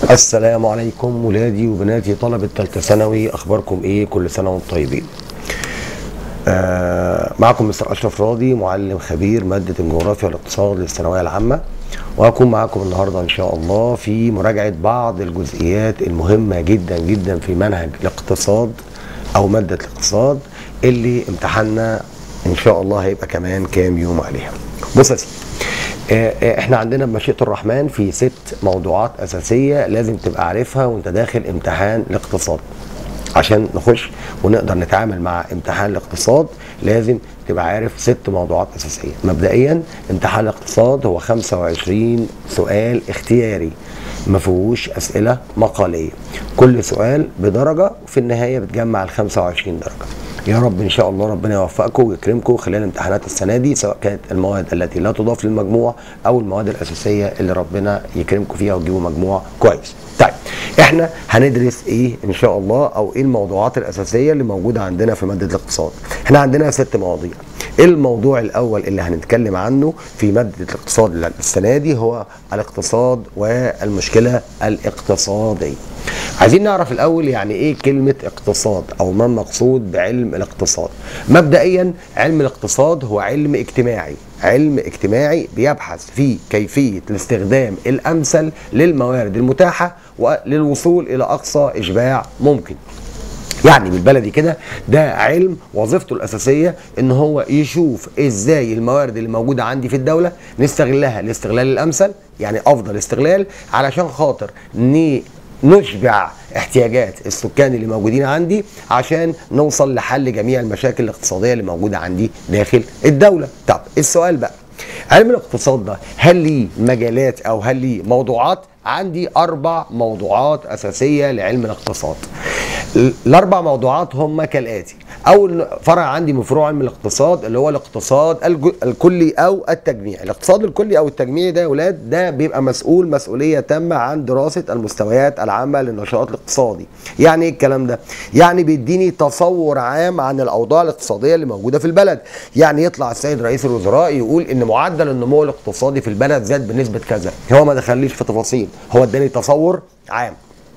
السلام عليكم ولادي وبناتي طلبة ثالثة ثانوي أخباركم إيه كل سنة وأنتم طيبين آه معكم مستر أشرف راضي معلم خبير مادة الجغرافيا والاقتصاد للثانوية العامة وهكون معاكم النهاردة إن شاء الله في مراجعة بعض الجزئيات المهمة جدا جدا في منهج الاقتصاد أو مادة الاقتصاد اللي امتحاننا إن شاء الله هيبقى كمان كام يوم عليها بص يا سيدي آه، آه، احنا عندنا بمشيئة الرحمن في ست موضوعات أساسية لازم تبقى عارفها وانت داخل امتحان الاقتصاد عشان نخش ونقدر نتعامل مع امتحان الاقتصاد لازم تبقى عارف ست موضوعات أساسية مبدئيا امتحان الاقتصاد هو 25 سؤال اختياري ما فيهوش أسئلة مقالية كل سؤال بدرجة وفي النهاية بتجمع ال 25 درجة يا رب ان شاء الله ربنا يوفقكم ويكرمكم خلال امتحانات السنه دي سواء كانت المواد التي لا تضاف للمجموع او المواد الاساسيه اللي ربنا يكرمكم فيها وتجيبوا مجموع كويس. طيب احنا هندرس ايه ان شاء الله او ايه الموضوعات الاساسيه اللي موجوده عندنا في ماده الاقتصاد. احنا عندنا ست مواضيع. الموضوع الاول اللي هنتكلم عنه في ماده الاقتصاد السنه دي هو الاقتصاد والمشكله الاقتصاديه. عايزين نعرف الاول يعني ايه كلمه اقتصاد او ما المقصود بعلم الاقتصاد مبدئيا علم الاقتصاد هو علم اجتماعي علم اجتماعي بيبحث في كيفيه الاستخدام الامثل للموارد المتاحه وللوصول الى اقصى اشباع ممكن يعني بالبلدي كده ده علم وظيفته الاساسيه ان هو يشوف ازاي الموارد اللي موجوده عندي في الدوله نستغلها الاستغلال الامثل يعني افضل استغلال علشان خاطر ن نشبع احتياجات السكان اللي موجودين عندي عشان نوصل لحل جميع المشاكل الاقتصاديه اللي موجوده عندي داخل الدوله. طب السؤال بقى علم الاقتصاد ده هل ليه مجالات او هل ليه موضوعات؟ عندي اربع موضوعات اساسيه لعلم الاقتصاد. الاربع موضوعات هم كالاتي اول فرع عندي من فروع علم الاقتصاد اللي هو الاقتصاد الكلي او التجميعي الاقتصاد الكلي او التجميعي ده يا ولاد ده بيبقى مسؤول مسؤوليه تامه عن دراسه المستويات العامه للنشاط الاقتصادي يعني ايه الكلام ده يعني بيديني تصور عام عن الاوضاع الاقتصاديه اللي موجوده في البلد يعني يطلع السيد رئيس الوزراء يقول ان معدل النمو الاقتصادي في البلد زاد بنسبه كذا هو ما دخليش في تفاصيل هو اداني تصور عام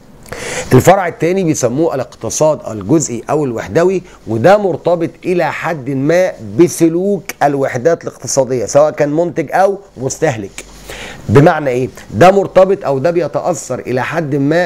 الفرع الثاني بيسموه الاقتصاد الجزئي او الوحدوي وده مرتبط الى حد ما بسلوك الوحدات الاقتصاديه سواء كان منتج او مستهلك بمعنى ايه ده مرتبط او ده بيتاثر الى حد ما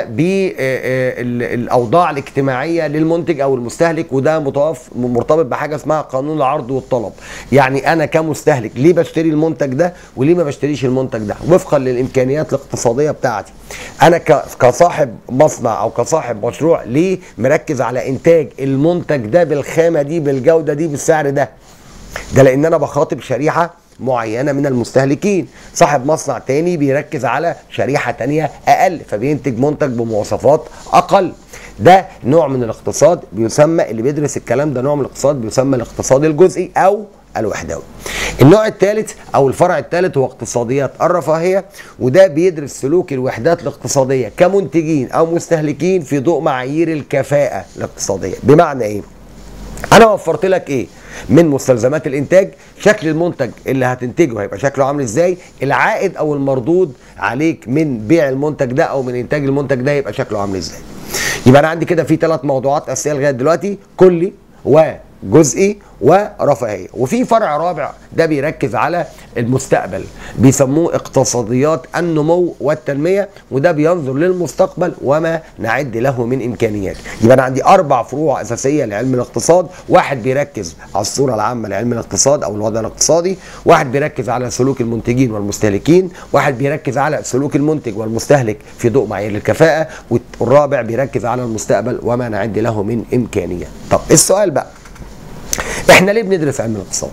بالاوضاع الاجتماعيه للمنتج او المستهلك وده متوف مرتبط بحاجه اسمها قانون العرض والطلب يعني انا كمستهلك ليه بشتري المنتج ده وليه ما بشتريش المنتج ده وفقا للامكانيات الاقتصاديه بتاعتي انا كصاحب مصنع او كصاحب مشروع ليه مركز على انتاج المنتج ده بالخامه دي بالجوده دي بالسعر ده ده لان انا بخاطب شريحه معينه من المستهلكين صاحب مصنع تاني بيركز على شريحه تانية اقل فبينتج منتج بمواصفات اقل ده نوع من الاقتصاد بيسمى اللي بيدرس الكلام ده نوع من الاقتصاد بيسمى الاقتصاد الجزئي او الوحدوي النوع الثالث او الفرع الثالث هو اقتصاديات الرفاهيه وده بيدرس سلوك الوحدات الاقتصاديه كمنتجين او مستهلكين في ضوء معايير الكفاءه الاقتصاديه بمعنى ايه انا وفرت لك ايه من مستلزمات الانتاج شكل المنتج اللي هتنتجه هيبقى شكله عامل ازاي العائد او المردود عليك من بيع المنتج ده او من انتاج المنتج ده يبقى شكله عامل ازاي يبقى انا عندي كده في ثلاث موضوعات اساسيه لغايه دلوقتي كلي وجزئي ورفاهيه وفي فرع رابع ده بيركز على المستقبل بيسموه اقتصاديات النمو والتنميه وده بينظر للمستقبل وما نعد له من امكانيات يبقى انا عندي اربع فروع اساسيه لعلم الاقتصاد واحد بيركز على الصوره العامه لعلم الاقتصاد او الوضع الاقتصادي واحد بيركز على سلوك المنتجين والمستهلكين واحد بيركز على سلوك المنتج والمستهلك في ضوء معايير الكفاءه والرابع بيركز على المستقبل وما نعد له من امكانيات طب السؤال بقى احنا ليه بندرس علم الاقتصاد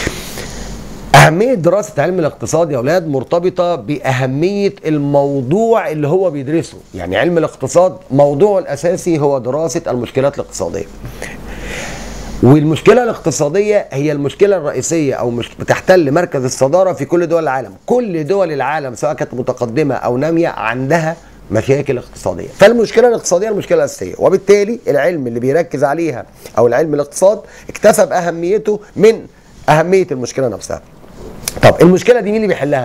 أهمية دراسة علم الاقتصاد يا أولاد مرتبطة بأهمية الموضوع اللي هو بيدرسه يعني علم الاقتصاد موضوعه الأساسي هو دراسة المشكلات الاقتصادية والمشكلة الاقتصادية هي المشكلة الرئيسية أو مش بتحتل مركز الصدارة في كل دول العالم كل دول العالم سواء كانت متقدمة أو نامية عندها مشاكل اقتصاديه فالمشكله الاقتصاديه المشكله الاساسيه وبالتالي العلم اللي بيركز عليها او العلم الاقتصاد اكتسب اهميته من اهميه المشكله نفسها طب المشكله دي مين اللي بيحلها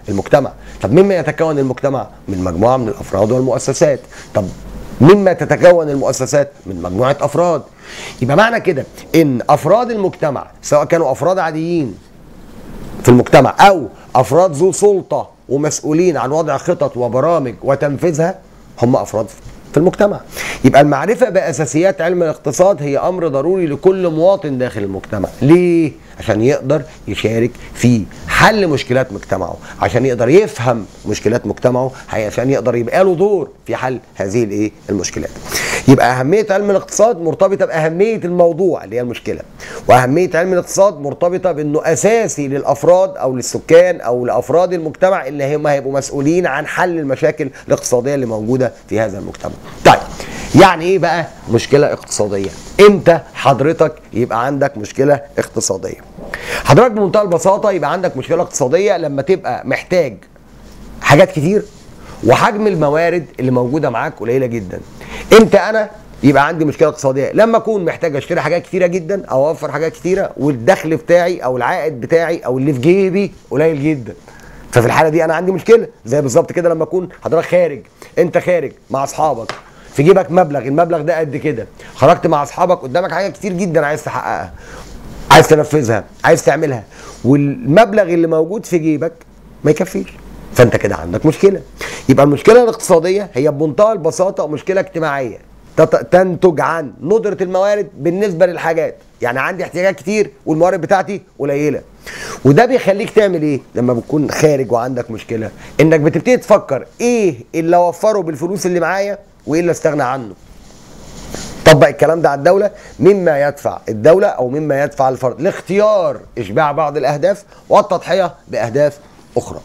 المجتمع طب مما يتكون المجتمع من مجموعه من الافراد والمؤسسات طب مما تتكون المؤسسات من مجموعه افراد يبقى معنى كده ان افراد المجتمع سواء كانوا افراد عاديين في المجتمع او افراد ذو سلطه ومسؤولين عن وضع خطط وبرامج وتنفيذها هم افراد في المجتمع يبقى المعرفة بأساسيات علم الاقتصاد هي أمر ضروري لكل مواطن داخل المجتمع ليه؟ عشان يقدر يشارك في حل مشكلات مجتمعه عشان يقدر يفهم مشكلات مجتمعه عشان يقدر يبقى له دور في حل هذه الايه المشكلات يبقى أهمية علم الاقتصاد مرتبطة بأهمية الموضوع اللي هي المشكلة وأهمية علم الاقتصاد مرتبطة بأنه أساسي للأفراد أو للسكان أو لأفراد المجتمع اللي هم هيبقوا مسؤولين عن حل المشاكل الاقتصادية اللي موجودة في هذا المجتمع طيب يعني ايه بقى مشكلة اقتصادية امتى حضرتك يبقى عندك مشكلة اقتصادية حضرتك بمنتهى البساطة يبقى عندك مشكلة اقتصادية لما تبقى محتاج حاجات كتير وحجم الموارد اللي موجودة معاك قليلة جدا امتى انا يبقى عندي مشكله اقتصاديه لما اكون محتاج اشتري حاجات كتيره جدا او اوفر حاجات كتيره والدخل بتاعي او العائد بتاعي او اللي في جيبي قليل جدا ففي الحاله دي انا عندي مشكله زي بالظبط كده لما اكون حضرتك خارج انت خارج مع اصحابك في جيبك مبلغ المبلغ ده قد كده خرجت مع اصحابك قدامك حاجات كتير جدا عايز تحققها عايز تنفذها عايز تعملها والمبلغ اللي موجود في جيبك ما يكفيش فانت كده عندك مشكله يبقى المشكله الاقتصاديه هي بمنتهى البساطه مشكله اجتماعيه تنتج عن ندره الموارد بالنسبه للحاجات يعني عندي احتياجات كتير والموارد بتاعتي قليله وده بيخليك تعمل ايه لما بتكون خارج وعندك مشكله انك بتبتدي تفكر ايه اللي اوفره بالفلوس اللي معايا وايه اللي استغنى عنه طبق الكلام ده على الدولة مما يدفع الدولة أو مما يدفع الفرد لاختيار إشباع بعض الأهداف والتضحية بأهداف أخرى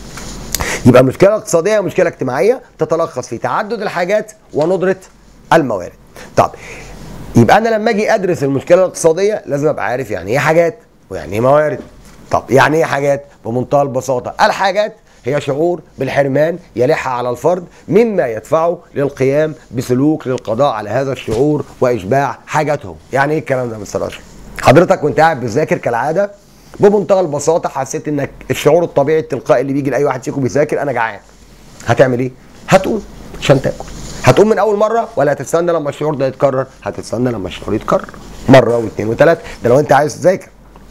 يبقى المشكلة الاقتصادية مشكلة اجتماعية تتلخص في تعدد الحاجات وندرة الموارد طب يبقى أنا لما أجي أدرس المشكلة الاقتصادية لازم أبقى عارف يعني إيه حاجات ويعني إيه موارد طب يعني إيه حاجات بمنتهى البساطة الحاجات هي شعور بالحرمان يلح على الفرد مما يدفعه للقيام بسلوك للقضاء على هذا الشعور واشباع حاجاتهم يعني ايه الكلام ده مستر اشرف حضرتك وانت قاعد بتذاكر كالعاده بمنتهى البساطه حسيت انك الشعور الطبيعي التلقائي اللي بيجي لاي واحد فيكم بيذاكر انا جعان هتعمل ايه هتقوم عشان تاكل هتقوم من اول مره ولا هتستنى لما الشعور ده يتكرر هتستنى لما الشعور يتكرر مره واثنين وثلاثه ده لو انت عايز تذاكر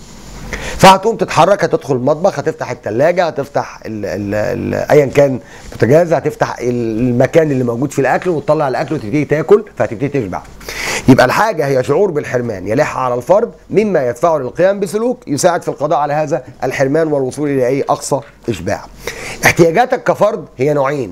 فهتقوم تتحرك هتدخل المطبخ هتفتح الثلاجه هتفتح ال ال ال ايا كان البوتاجاز هتفتح المكان اللي موجود فيه الاكل وتطلع الاكل وتبتدي تاكل فهتبتدي تشبع يبقى الحاجه هي شعور بالحرمان يلح على الفرد مما يدفعه للقيام بسلوك يساعد في القضاء على هذا الحرمان والوصول الى اي اقصى اشباع احتياجاتك كفرد هي نوعين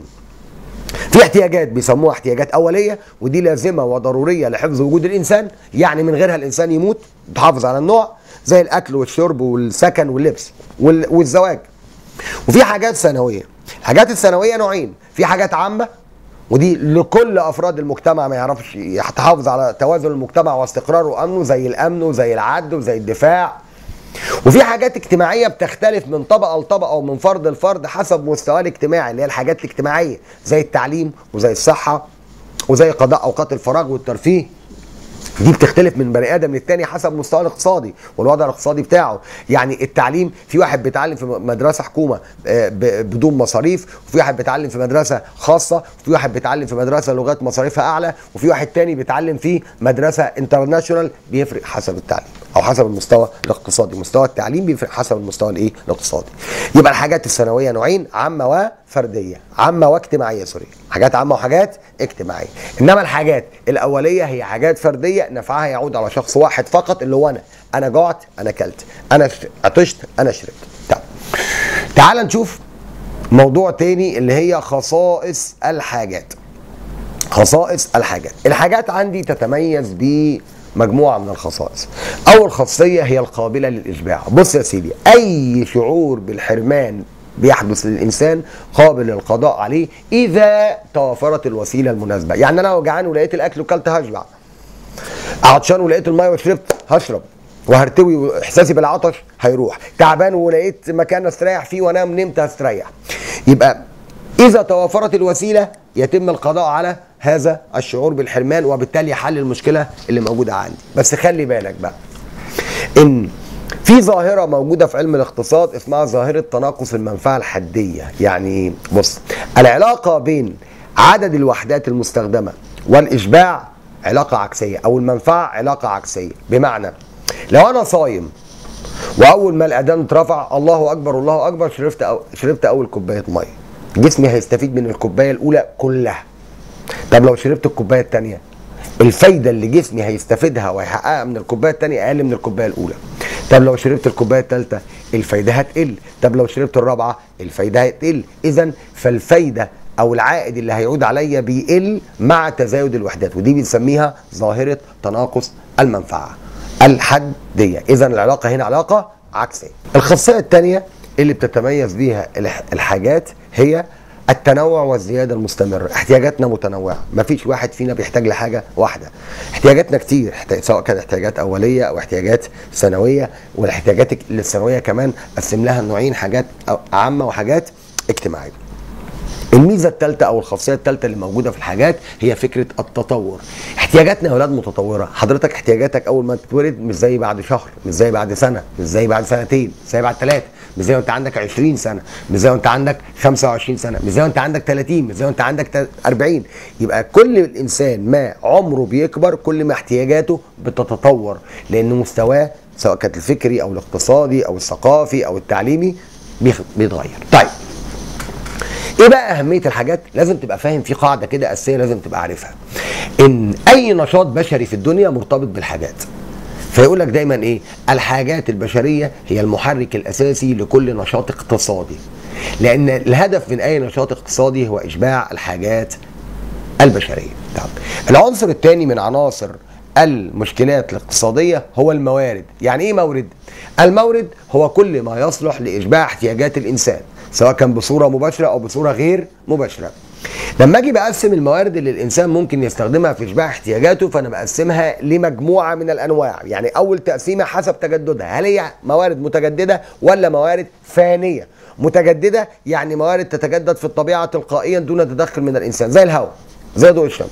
في احتياجات بيسموها احتياجات اوليه ودي لازمه وضروريه لحفظ وجود الانسان يعني من غيرها الانسان يموت تحافظ على النوع زي الاكل والشرب والسكن واللبس والزواج وفي حاجات ثانويه الحاجات الثانويه نوعين في حاجات عامه ودي لكل افراد المجتمع ما يعرفش يحافظ على توازن المجتمع واستقراره وامنه زي الامن وزي العدل وزي الدفاع وفي حاجات اجتماعيه بتختلف من طبقه لطبقه ومن فرد لفرد حسب مستواه الاجتماعي اللي هي الحاجات الاجتماعيه زي التعليم وزي الصحه وزي قضاء اوقات الفراغ والترفيه دي بتختلف من بني ادم للتاني حسب مستواه الاقتصادي والوضع الاقتصادي بتاعه يعني التعليم في واحد بيتعلم في مدرسه حكومه بدون مصاريف وفي واحد بيتعلم في مدرسه خاصه وفي واحد بيتعلم في مدرسه لغات مصاريفها اعلى وفي واحد تاني بيتعلم في مدرسه انترناشونال بيفرق حسب التعليم او حسب المستوى الاقتصادي مستوى التعليم بيفرق حسب المستوى الايه الاقتصادي يبقى الحاجات الثانويه نوعين عامه وفرديه عامه واجتماعيه سوري حاجات عامه وحاجات اجتماعيه انما الحاجات الاوليه هي حاجات فرديه نفعها يعود على شخص واحد فقط اللي هو انا انا جعت انا اكلت انا عطشت انا شربت طب تعال نشوف موضوع تاني اللي هي خصائص الحاجات خصائص الحاجات الحاجات عندي تتميز ب مجموعة من الخصائص أول خاصية هي القابلة للإشباع بص يا سيدي أي شعور بالحرمان بيحدث للإنسان قابل للقضاء عليه إذا توفرت الوسيلة المناسبة يعني أنا لو جعان ولقيت الأكل وكلت هشبع عطشان ولقيت المية وشربت هشرب وهرتوي واحساسي بالعطش هيروح تعبان ولقيت مكان استريح فيه وانام نمت هستريح يبقى اذا توفرت الوسيله يتم القضاء على هذا الشعور بالحرمان وبالتالي حل المشكله اللي موجوده عندي بس خلي بالك بقى ان في ظاهرة موجودة في علم الاقتصاد اسمها ظاهرة تناقص المنفعة الحدية يعني إيه؟ بص العلاقة بين عدد الوحدات المستخدمة والإشباع علاقة عكسية أو المنفعة علاقة عكسية بمعنى لو أنا صايم وأول ما الأذان اترفع الله أكبر الله أكبر شربت أو شربت أول كوباية مية جسمي هيستفيد من الكوباية الأولى كلها طب لو شربت الكوباية الثانية الفايدة اللي جسمي هيستفيدها وهيحققها من الكوباية الثانية أقل من الكوباية الأولى طب لو شربت الكوبايه الثالثه الفايده هتقل طب لو شربت الرابعه الفايده هتقل اذا فالفايده او العائد اللي هيعود عليا بيقل مع تزايد الوحدات ودي بنسميها ظاهره تناقص المنفعه الحديه اذا العلاقه هنا علاقه عكسيه الخاصيه الثانيه اللي بتتميز بيها الحاجات هي التنوع والزيادة المستمرة احتياجاتنا متنوعة مفيش واحد فينا بيحتاج لحاجة واحدة احتياجاتنا كتير سواء كانت احتياجات أولية أو احتياجات ثانوية والاحتياجات الثانوية كمان قسم لها نوعين حاجات عامة وحاجات اجتماعية الميزه الثالثه او الخاصيه الثالثه اللي موجوده في الحاجات هي فكره التطور احتياجاتنا يا اولاد متطوره حضرتك احتياجاتك اول ما تتولد مش زي بعد شهر مش زي بعد سنه مش زي بعد سنتين مش زي بعد ثلاثه مش زي وانت عندك 20 سنه مش زي وانت عندك 25 سنه مش زي وانت عندك 30 مش زي وانت عندك 40 يبقى كل الانسان ما عمره بيكبر كل ما احتياجاته بتتطور لان مستواه سواء كانت الفكري او الاقتصادي او الثقافي او التعليمي بيتغير طيب ايه بقى اهميه الحاجات لازم تبقى فاهم في قاعده كده اساسيه لازم تبقى عارفها ان اي نشاط بشري في الدنيا مرتبط بالحاجات فيقول لك دايما ايه الحاجات البشريه هي المحرك الاساسي لكل نشاط اقتصادي لان الهدف من اي نشاط اقتصادي هو اشباع الحاجات البشريه طب العنصر الثاني من عناصر المشكلات الاقتصاديه هو الموارد يعني ايه مورد المورد هو كل ما يصلح لاشباع احتياجات الانسان سواء كان بصوره مباشره او بصوره غير مباشره لما اجي بقسم الموارد اللي الانسان ممكن يستخدمها في اشباع احتياجاته فانا بقسمها لمجموعه من الانواع يعني اول تقسيمه حسب تجددها هل هي موارد متجدده ولا موارد فانيه متجدده يعني موارد تتجدد في الطبيعه تلقائيا دون تدخل من الانسان زي الهواء زي ضوء الشمس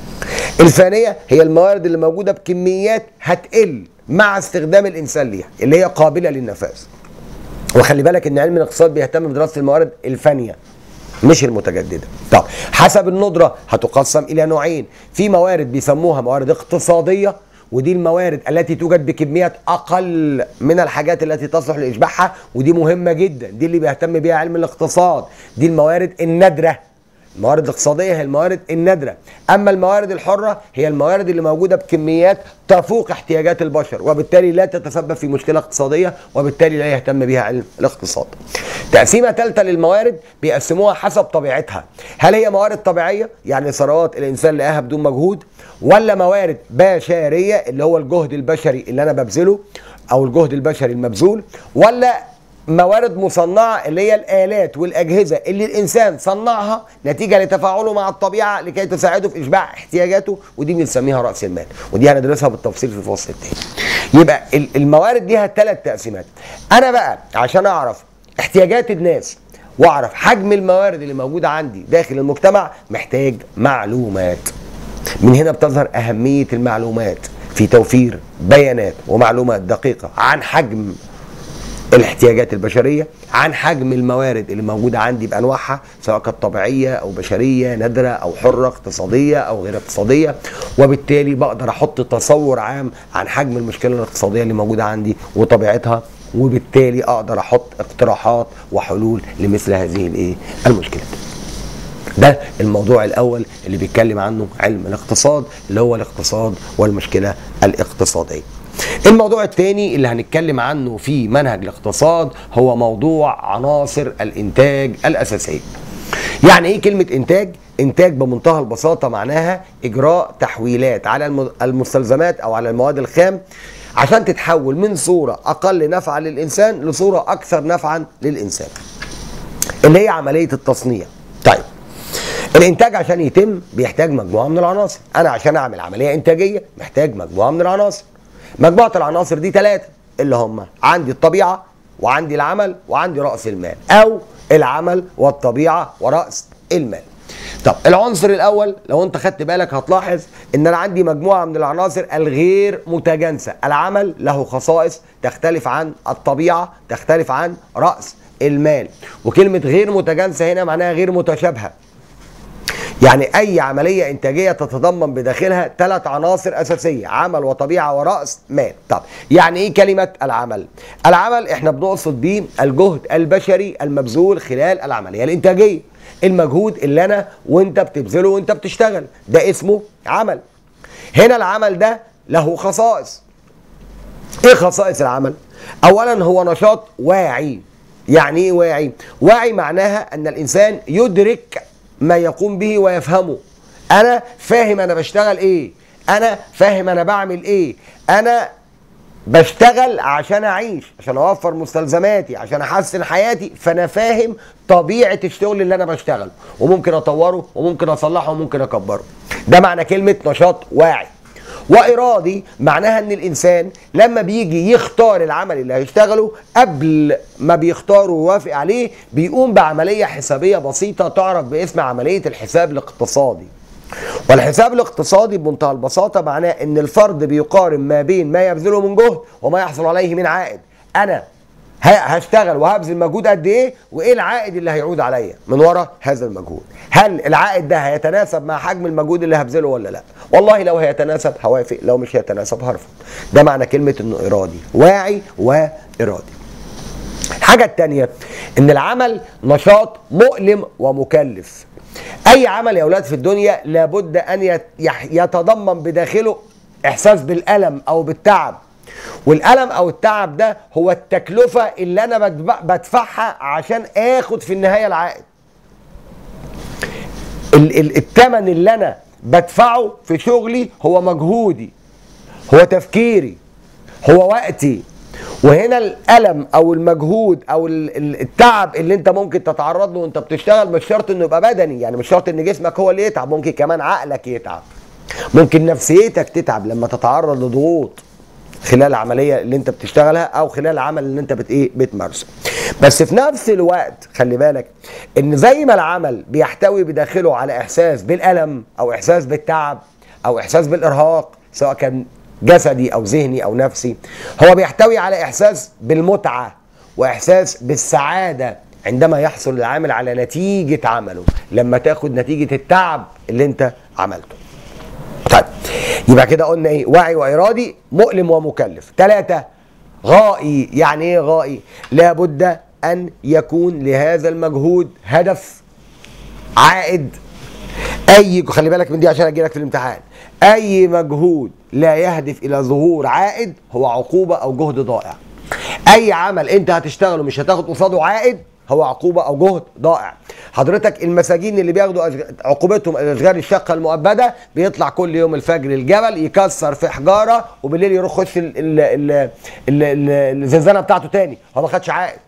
الفانيه هي الموارد اللي موجوده بكميات هتقل مع استخدام الانسان ليها اللي هي قابله للنفاذ وخلي بالك ان علم الاقتصاد بيهتم بدراسه الموارد الفانيه مش المتجدده طب حسب الندره هتقسم الى نوعين في موارد بيسموها موارد اقتصاديه ودي الموارد التي توجد بكميات اقل من الحاجات التي تصلح لاشباعها ودي مهمه جدا دي اللي بيهتم بيها علم الاقتصاد دي الموارد النادره الموارد الاقتصاديه هي الموارد النادره اما الموارد الحره هي الموارد اللي موجوده بكميات تفوق احتياجات البشر وبالتالي لا تتسبب في مشكله اقتصاديه وبالتالي لا يهتم بها علم الاقتصاد تقسيمه ثالثه للموارد بيقسموها حسب طبيعتها هل هي موارد طبيعيه يعني ثروات الانسان لقاها بدون مجهود ولا موارد بشريه اللي هو الجهد البشري اللي انا ببذله او الجهد البشري المبذول ولا موارد مصنعة اللي هي الآلات والأجهزة اللي الإنسان صنعها نتيجة لتفاعله مع الطبيعة لكي تساعده في إشباع احتياجاته ودي بنسميها رأس المال ودي هندرسها بالتفصيل في الفصل الثاني يبقى الموارد ليها ثلاث تقسيمات أنا بقى عشان أعرف احتياجات الناس واعرف حجم الموارد اللي موجودة عندي داخل المجتمع محتاج معلومات من هنا بتظهر أهمية المعلومات في توفير بيانات ومعلومات دقيقة عن حجم الاحتياجات البشريه عن حجم الموارد اللي موجوده عندي بانواعها سواء كانت طبيعيه او بشريه نادره او حره اقتصاديه او غير اقتصاديه وبالتالي بقدر احط تصور عام عن حجم المشكله الاقتصاديه اللي موجوده عندي وطبيعتها وبالتالي اقدر احط اقتراحات وحلول لمثل هذه الايه المشكلات ده الموضوع الاول اللي بيتكلم عنه علم الاقتصاد اللي هو الاقتصاد والمشكله الاقتصاديه الموضوع الثاني اللي هنتكلم عنه في منهج الاقتصاد هو موضوع عناصر الانتاج الاساسيه يعني ايه كلمه انتاج انتاج بمنتهى البساطه معناها اجراء تحويلات على المستلزمات او على المواد الخام عشان تتحول من صوره اقل نفعا للانسان لصوره اكثر نفعا للانسان اللي هي عمليه التصنيع طيب الانتاج عشان يتم بيحتاج مجموعه من العناصر انا عشان اعمل عمليه انتاجيه محتاج مجموعه من العناصر مجموعه العناصر دي ثلاثه اللي هم عندي الطبيعه وعندي العمل وعندي راس المال او العمل والطبيعه وراس المال طب العنصر الاول لو انت خدت بالك هتلاحظ ان انا عندي مجموعه من العناصر الغير متجانسه العمل له خصائص تختلف عن الطبيعه تختلف عن راس المال وكلمه غير متجانسه هنا معناها غير متشابهه يعني اي عمليه انتاجيه تتضمن بداخلها ثلاث عناصر اساسيه عمل وطبيعه وراس مال طب يعني ايه كلمه العمل العمل احنا بنقصد بيه الجهد البشري المبذول خلال العمليه الانتاجيه المجهود اللي انا وانت بتبذله وانت بتشتغل ده اسمه عمل هنا العمل ده له خصائص ايه خصائص العمل اولا هو نشاط واعي يعني ايه واعي واعي معناها ان الانسان يدرك ما يقوم به ويفهمه انا فاهم انا بشتغل ايه انا فاهم انا بعمل ايه انا بشتغل عشان اعيش عشان اوفر مستلزماتي عشان احسن حياتي فانا فاهم طبيعه الشغل اللي انا بشتغله وممكن اطوره وممكن اصلحه وممكن اكبره ده معنى كلمه نشاط واعي وارادي معناها ان الانسان لما بيجي يختار العمل اللي هيشتغله قبل ما بيختاره ويوافق عليه بيقوم بعمليه حسابيه بسيطه تعرف باسم عمليه الحساب الاقتصادي والحساب الاقتصادي بمنتهى البساطه معناه ان الفرد بيقارن ما بين ما يبذله من جهد وما يحصل عليه من عائد انا هشتغل وهبذل مجهود قد ايه وايه العائد اللي هيعود عليا من وراء هذا المجهود هل العائد ده هيتناسب مع حجم المجهود اللي هبذله ولا لا والله لو هيتناسب هوافق لو مش هيتناسب هرفض ده معنى كلمه انه ارادي واعي وارادي الحاجه الثانيه ان العمل نشاط مؤلم ومكلف اي عمل يا اولاد في الدنيا لابد ان يتضمن بداخله احساس بالالم او بالتعب والالم او التعب ده هو التكلفه اللي انا بدفعها عشان اخد في النهايه العائد الثمن اللي انا بدفعه في شغلي هو مجهودي هو تفكيري هو وقتي وهنا الالم او المجهود او التعب اللي انت ممكن تتعرض له وانت بتشتغل مش شرط انه يبقى بدني يعني مش شرط ان جسمك هو اللي يتعب ممكن كمان عقلك يتعب ممكن نفسيتك تتعب لما تتعرض لضغوط خلال العمليه اللي انت بتشتغلها او خلال العمل اللي انت بت ايه بتمارسه بس في نفس الوقت خلي بالك ان زي ما العمل بيحتوي بداخله على احساس بالالم او احساس بالتعب او احساس بالارهاق سواء كان جسدي او ذهني او نفسي هو بيحتوي على احساس بالمتعه واحساس بالسعاده عندما يحصل العامل على نتيجه عمله لما تاخد نتيجه التعب اللي انت عملته طيب يبقى كده قلنا ايه وعي وارادي مؤلم ومكلف ثلاثة غائي يعني ايه غائي لابد ان يكون لهذا المجهود هدف عائد اي خلي بالك من دي عشان اجي لك في الامتحان اي مجهود لا يهدف الى ظهور عائد هو عقوبه او جهد ضائع اي عمل انت هتشتغله مش هتاخد قصاده عائد هو عقوبه او جهد ضائع حضرتك المساجين اللي بياخدوا عقوبتهم الاشغال الشقه المؤبده بيطلع كل يوم الفجر الجبل يكسر في حجاره وبالليل يروح يخش الزنزانه بتاعته تاني هو ما خدش عائد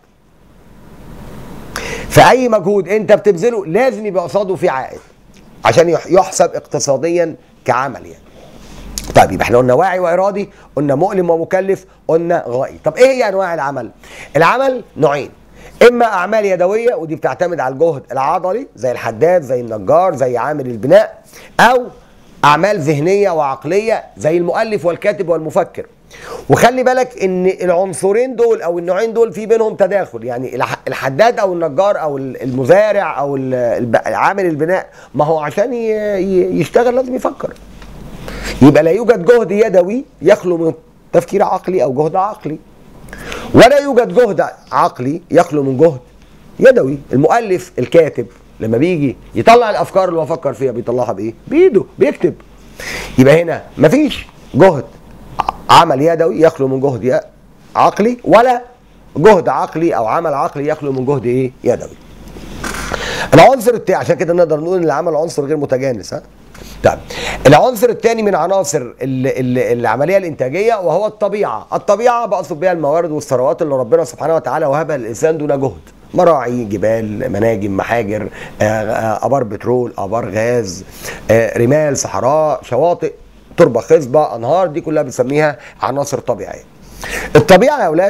فاي مجهود انت بتبذله لازم يبقى قصاده في عائد عشان يحسب اقتصاديا كعمل يعني طيب يبقى احنا قلنا واعي وارادي قلنا مؤلم ومكلف قلنا غائي طب ايه هي انواع العمل العمل نوعين اما اعمال يدويه ودي بتعتمد على الجهد العضلي زي الحداد زي النجار زي عامل البناء او اعمال ذهنيه وعقليه زي المؤلف والكاتب والمفكر وخلي بالك ان العنصرين دول او النوعين دول في بينهم تداخل يعني الحداد او النجار او المزارع او عامل البناء ما هو عشان يشتغل لازم يفكر يبقى لا يوجد جهد يدوي يخلو من تفكير عقلي او جهد عقلي ولا يوجد جهد عقلي يخلو من جهد يدوي المؤلف الكاتب لما بيجي يطلع الافكار اللي هو فكر فيها بيطلعها بايه بايده بيكتب يبقى هنا مفيش جهد عمل يدوي يخلو من جهد عقلي ولا جهد عقلي او عمل عقلي يخلو من جهد ايه يدوي العنصر التاني عشان كده نقدر نقول ان العمل عنصر غير متجانس ها طيب العنصر الثاني من عناصر العمليه الانتاجيه وهو الطبيعه، الطبيعه بقصد بها الموارد والثروات اللي ربنا سبحانه وتعالى وهبها للانسان دون جهد. مراعي جبال مناجم محاجر ابار بترول ابار غاز رمال صحراء شواطئ تربه خصبه انهار دي كلها بنسميها عناصر طبيعيه الطبيعه يا اولاد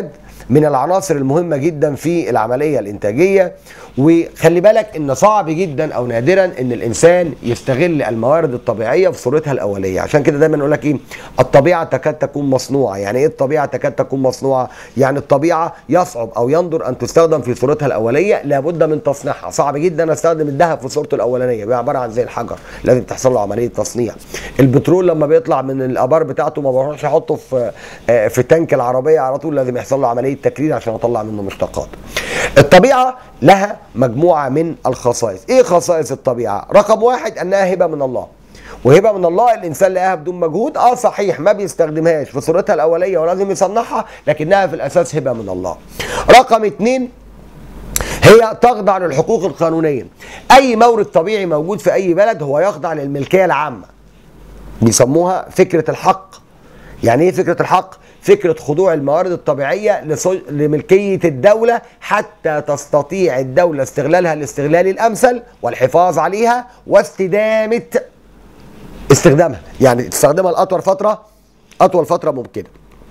من العناصر المهمه جدا في العمليه الانتاجيه وخلي بالك ان صعب جدا او نادرا ان الانسان يستغل الموارد الطبيعيه في صورتها الاوليه عشان كده دايما نقول لك ايه الطبيعه تكاد تكون مصنوعه يعني ايه الطبيعه تكاد تكون مصنوعه يعني الطبيعه يصعب او يندر ان تستخدم في صورتها الاوليه لابد من تصنيعها صعب جدا استخدم الذهب في صورته الاولانيه بيبقى عباره عن زي الحجر لازم تحصل له عمليه تصنيع البترول لما بيطلع من الابار بتاعته ما بروحش احطه في آه، في تانك العربيه على طول لازم يحصل له عمليه تكرير عشان اطلع منه مشتقات الطبيعه لها مجموعه من الخصائص ايه خصائص الطبيعه رقم واحد انها هبه من الله وهبه من الله الانسان لقاها بدون مجهود اه صحيح ما بيستخدمهاش في صورتها الاوليه ولازم يصنعها لكنها في الاساس هبه من الله رقم اتنين هي تخضع للحقوق القانونيه اي مورد طبيعي موجود في اي بلد هو يخضع للملكيه العامه بيسموها فكره الحق يعني ايه فكره الحق فكره خضوع الموارد الطبيعيه لص- لملكيه الدوله حتى تستطيع الدوله استغلالها الاستغلال الامثل والحفاظ عليها واستدامه استخدامها يعني تستخدمها لاطول فتره اطول فتره ممكنه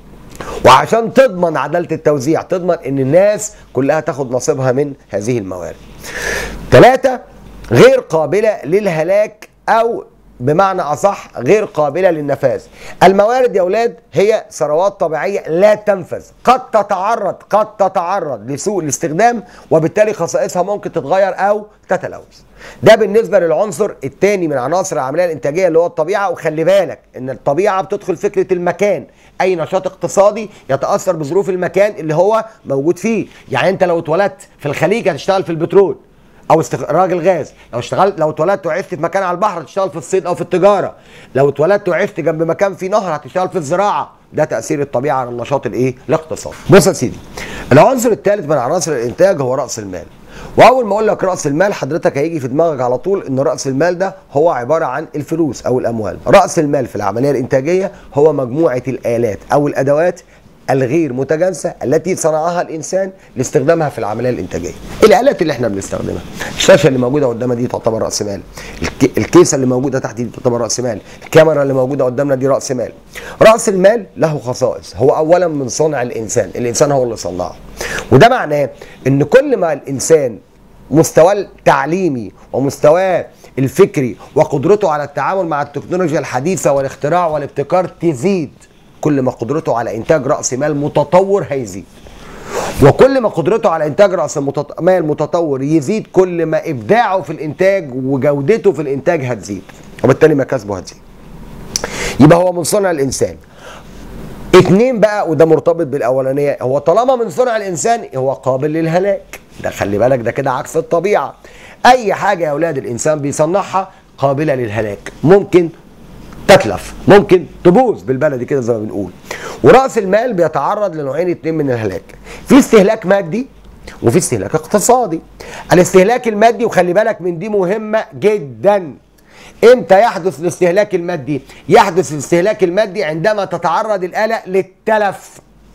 وعشان تضمن عداله التوزيع تضمن ان الناس كلها تاخد نصيبها من هذه الموارد ثلاثة غير قابلة للهلاك أو بمعنى أصح غير قابلة للنفاذ الموارد يا أولاد هي ثروات طبيعية لا تنفذ قد تتعرض قد تتعرض لسوء الاستخدام وبالتالي خصائصها ممكن تتغير أو تتلوث ده بالنسبة للعنصر الثاني من عناصر العملية الإنتاجية اللي هو الطبيعة وخلي بالك إن الطبيعة بتدخل فكرة المكان أي نشاط اقتصادي يتأثر بظروف المكان اللي هو موجود فيه يعني أنت لو اتولدت في الخليج هتشتغل في البترول او استغ... راجل غاز لو اشتغلت لو اتولدت وعشت في مكان على البحر هتشتغل في الصيد او في التجاره لو اتولدت وعشت جنب مكان فيه نهر هتشتغل في الزراعه ده تاثير الطبيعه على النشاط الايه الاقتصادي بص يا سيدي العنصر الثالث من عناصر الانتاج هو راس المال واول ما اقول لك راس المال حضرتك هيجي في دماغك على طول ان راس المال ده هو عباره عن الفلوس او الاموال راس المال في العمليه الانتاجيه هو مجموعه الالات او الادوات الغير متجانسه التي صنعها الانسان لاستخدامها في العمليه الانتاجيه. الالات اللي احنا بنستخدمها، الشاشه اللي موجوده قدامنا دي تعتبر راس مال، الك- الكيسه اللي موجوده تحت دي تعتبر راس مال، الكاميرا اللي موجوده قدامنا دي راس مال. راس المال له خصائص، هو اولا من صنع الانسان، الانسان هو اللي صنعه. وده معناه ان كل ما الانسان مستواه التعليمي ومستواه الفكري وقدرته على التعامل مع التكنولوجيا الحديثه والاختراع والابتكار تزيد كل ما قدرته على انتاج راس مال متطور هيزيد وكل ما قدرته على انتاج راس متط- مال متطور يزيد كل ما ابداعه في الانتاج وجودته في الانتاج هتزيد وبالتالي مكاسبه هتزيد يبقى هو من صنع الانسان اتنين بقى وده مرتبط بالاولانيه هو طالما من صنع الانسان هو قابل للهلاك ده خلي بالك ده كده عكس الطبيعه اي حاجه يا اولاد الانسان بيصنعها قابله للهلاك ممكن تتلف ممكن تبوظ بالبلدي كده زي ما بنقول وراس المال بيتعرض لنوعين اتنين من الهلاك في استهلاك مادي وفي استهلاك اقتصادي الاستهلاك المادي وخلي بالك من دي مهمه جدا امتى يحدث الاستهلاك المادي يحدث الاستهلاك المادي عندما تتعرض الاله للتلف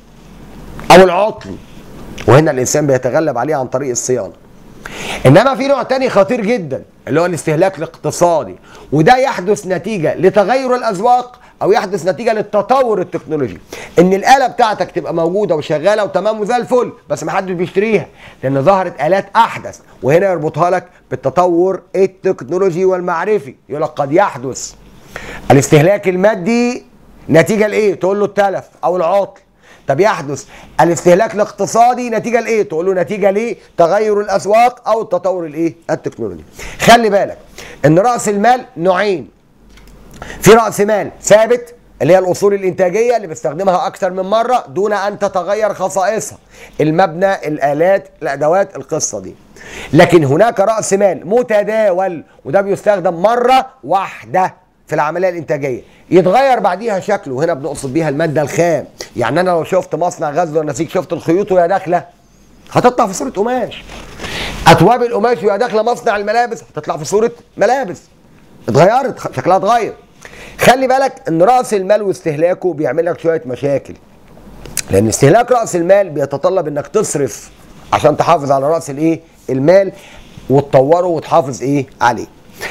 او العطل وهنا الانسان بيتغلب عليه عن طريق الصيانه انما في نوع تاني خطير جدا اللي هو الاستهلاك الاقتصادي وده يحدث نتيجه لتغير الاذواق او يحدث نتيجه للتطور التكنولوجي ان الاله بتاعتك تبقى موجوده وشغاله وتمام وزي الفل بس ما حدش بيشتريها لان ظهرت الات احدث وهنا يربطها لك بالتطور التكنولوجي والمعرفي يقول لك قد يحدث الاستهلاك المادي نتيجه لايه تقول له التلف او العطل طب يحدث الاستهلاك الاقتصادي نتيجه لايه؟ تقول له نتيجه ليه؟ تغير الاسواق او التطور الايه؟ التكنولوجي. خلي بالك ان راس المال نوعين. في راس مال ثابت اللي هي الاصول الانتاجيه اللي بستخدمها اكثر من مره دون ان تتغير خصائصها. المبنى، الالات، الادوات، القصه دي. لكن هناك راس مال متداول وده بيستخدم مره واحده في العمليه الانتاجيه يتغير بعديها شكله هنا بنقصد بيها الماده الخام يعني انا لو شفت مصنع غزل والنسيج شفت الخيوط وهي داخله هتطلع في صوره قماش اتواب القماش وهي داخله مصنع الملابس هتطلع في صوره ملابس اتغيرت خ- شكلها اتغير خلي بالك ان راس المال واستهلاكه بيعمل لك شويه مشاكل لان استهلاك راس المال بيتطلب انك تصرف عشان تحافظ على راس الايه المال وتطوره وتحافظ ايه عليه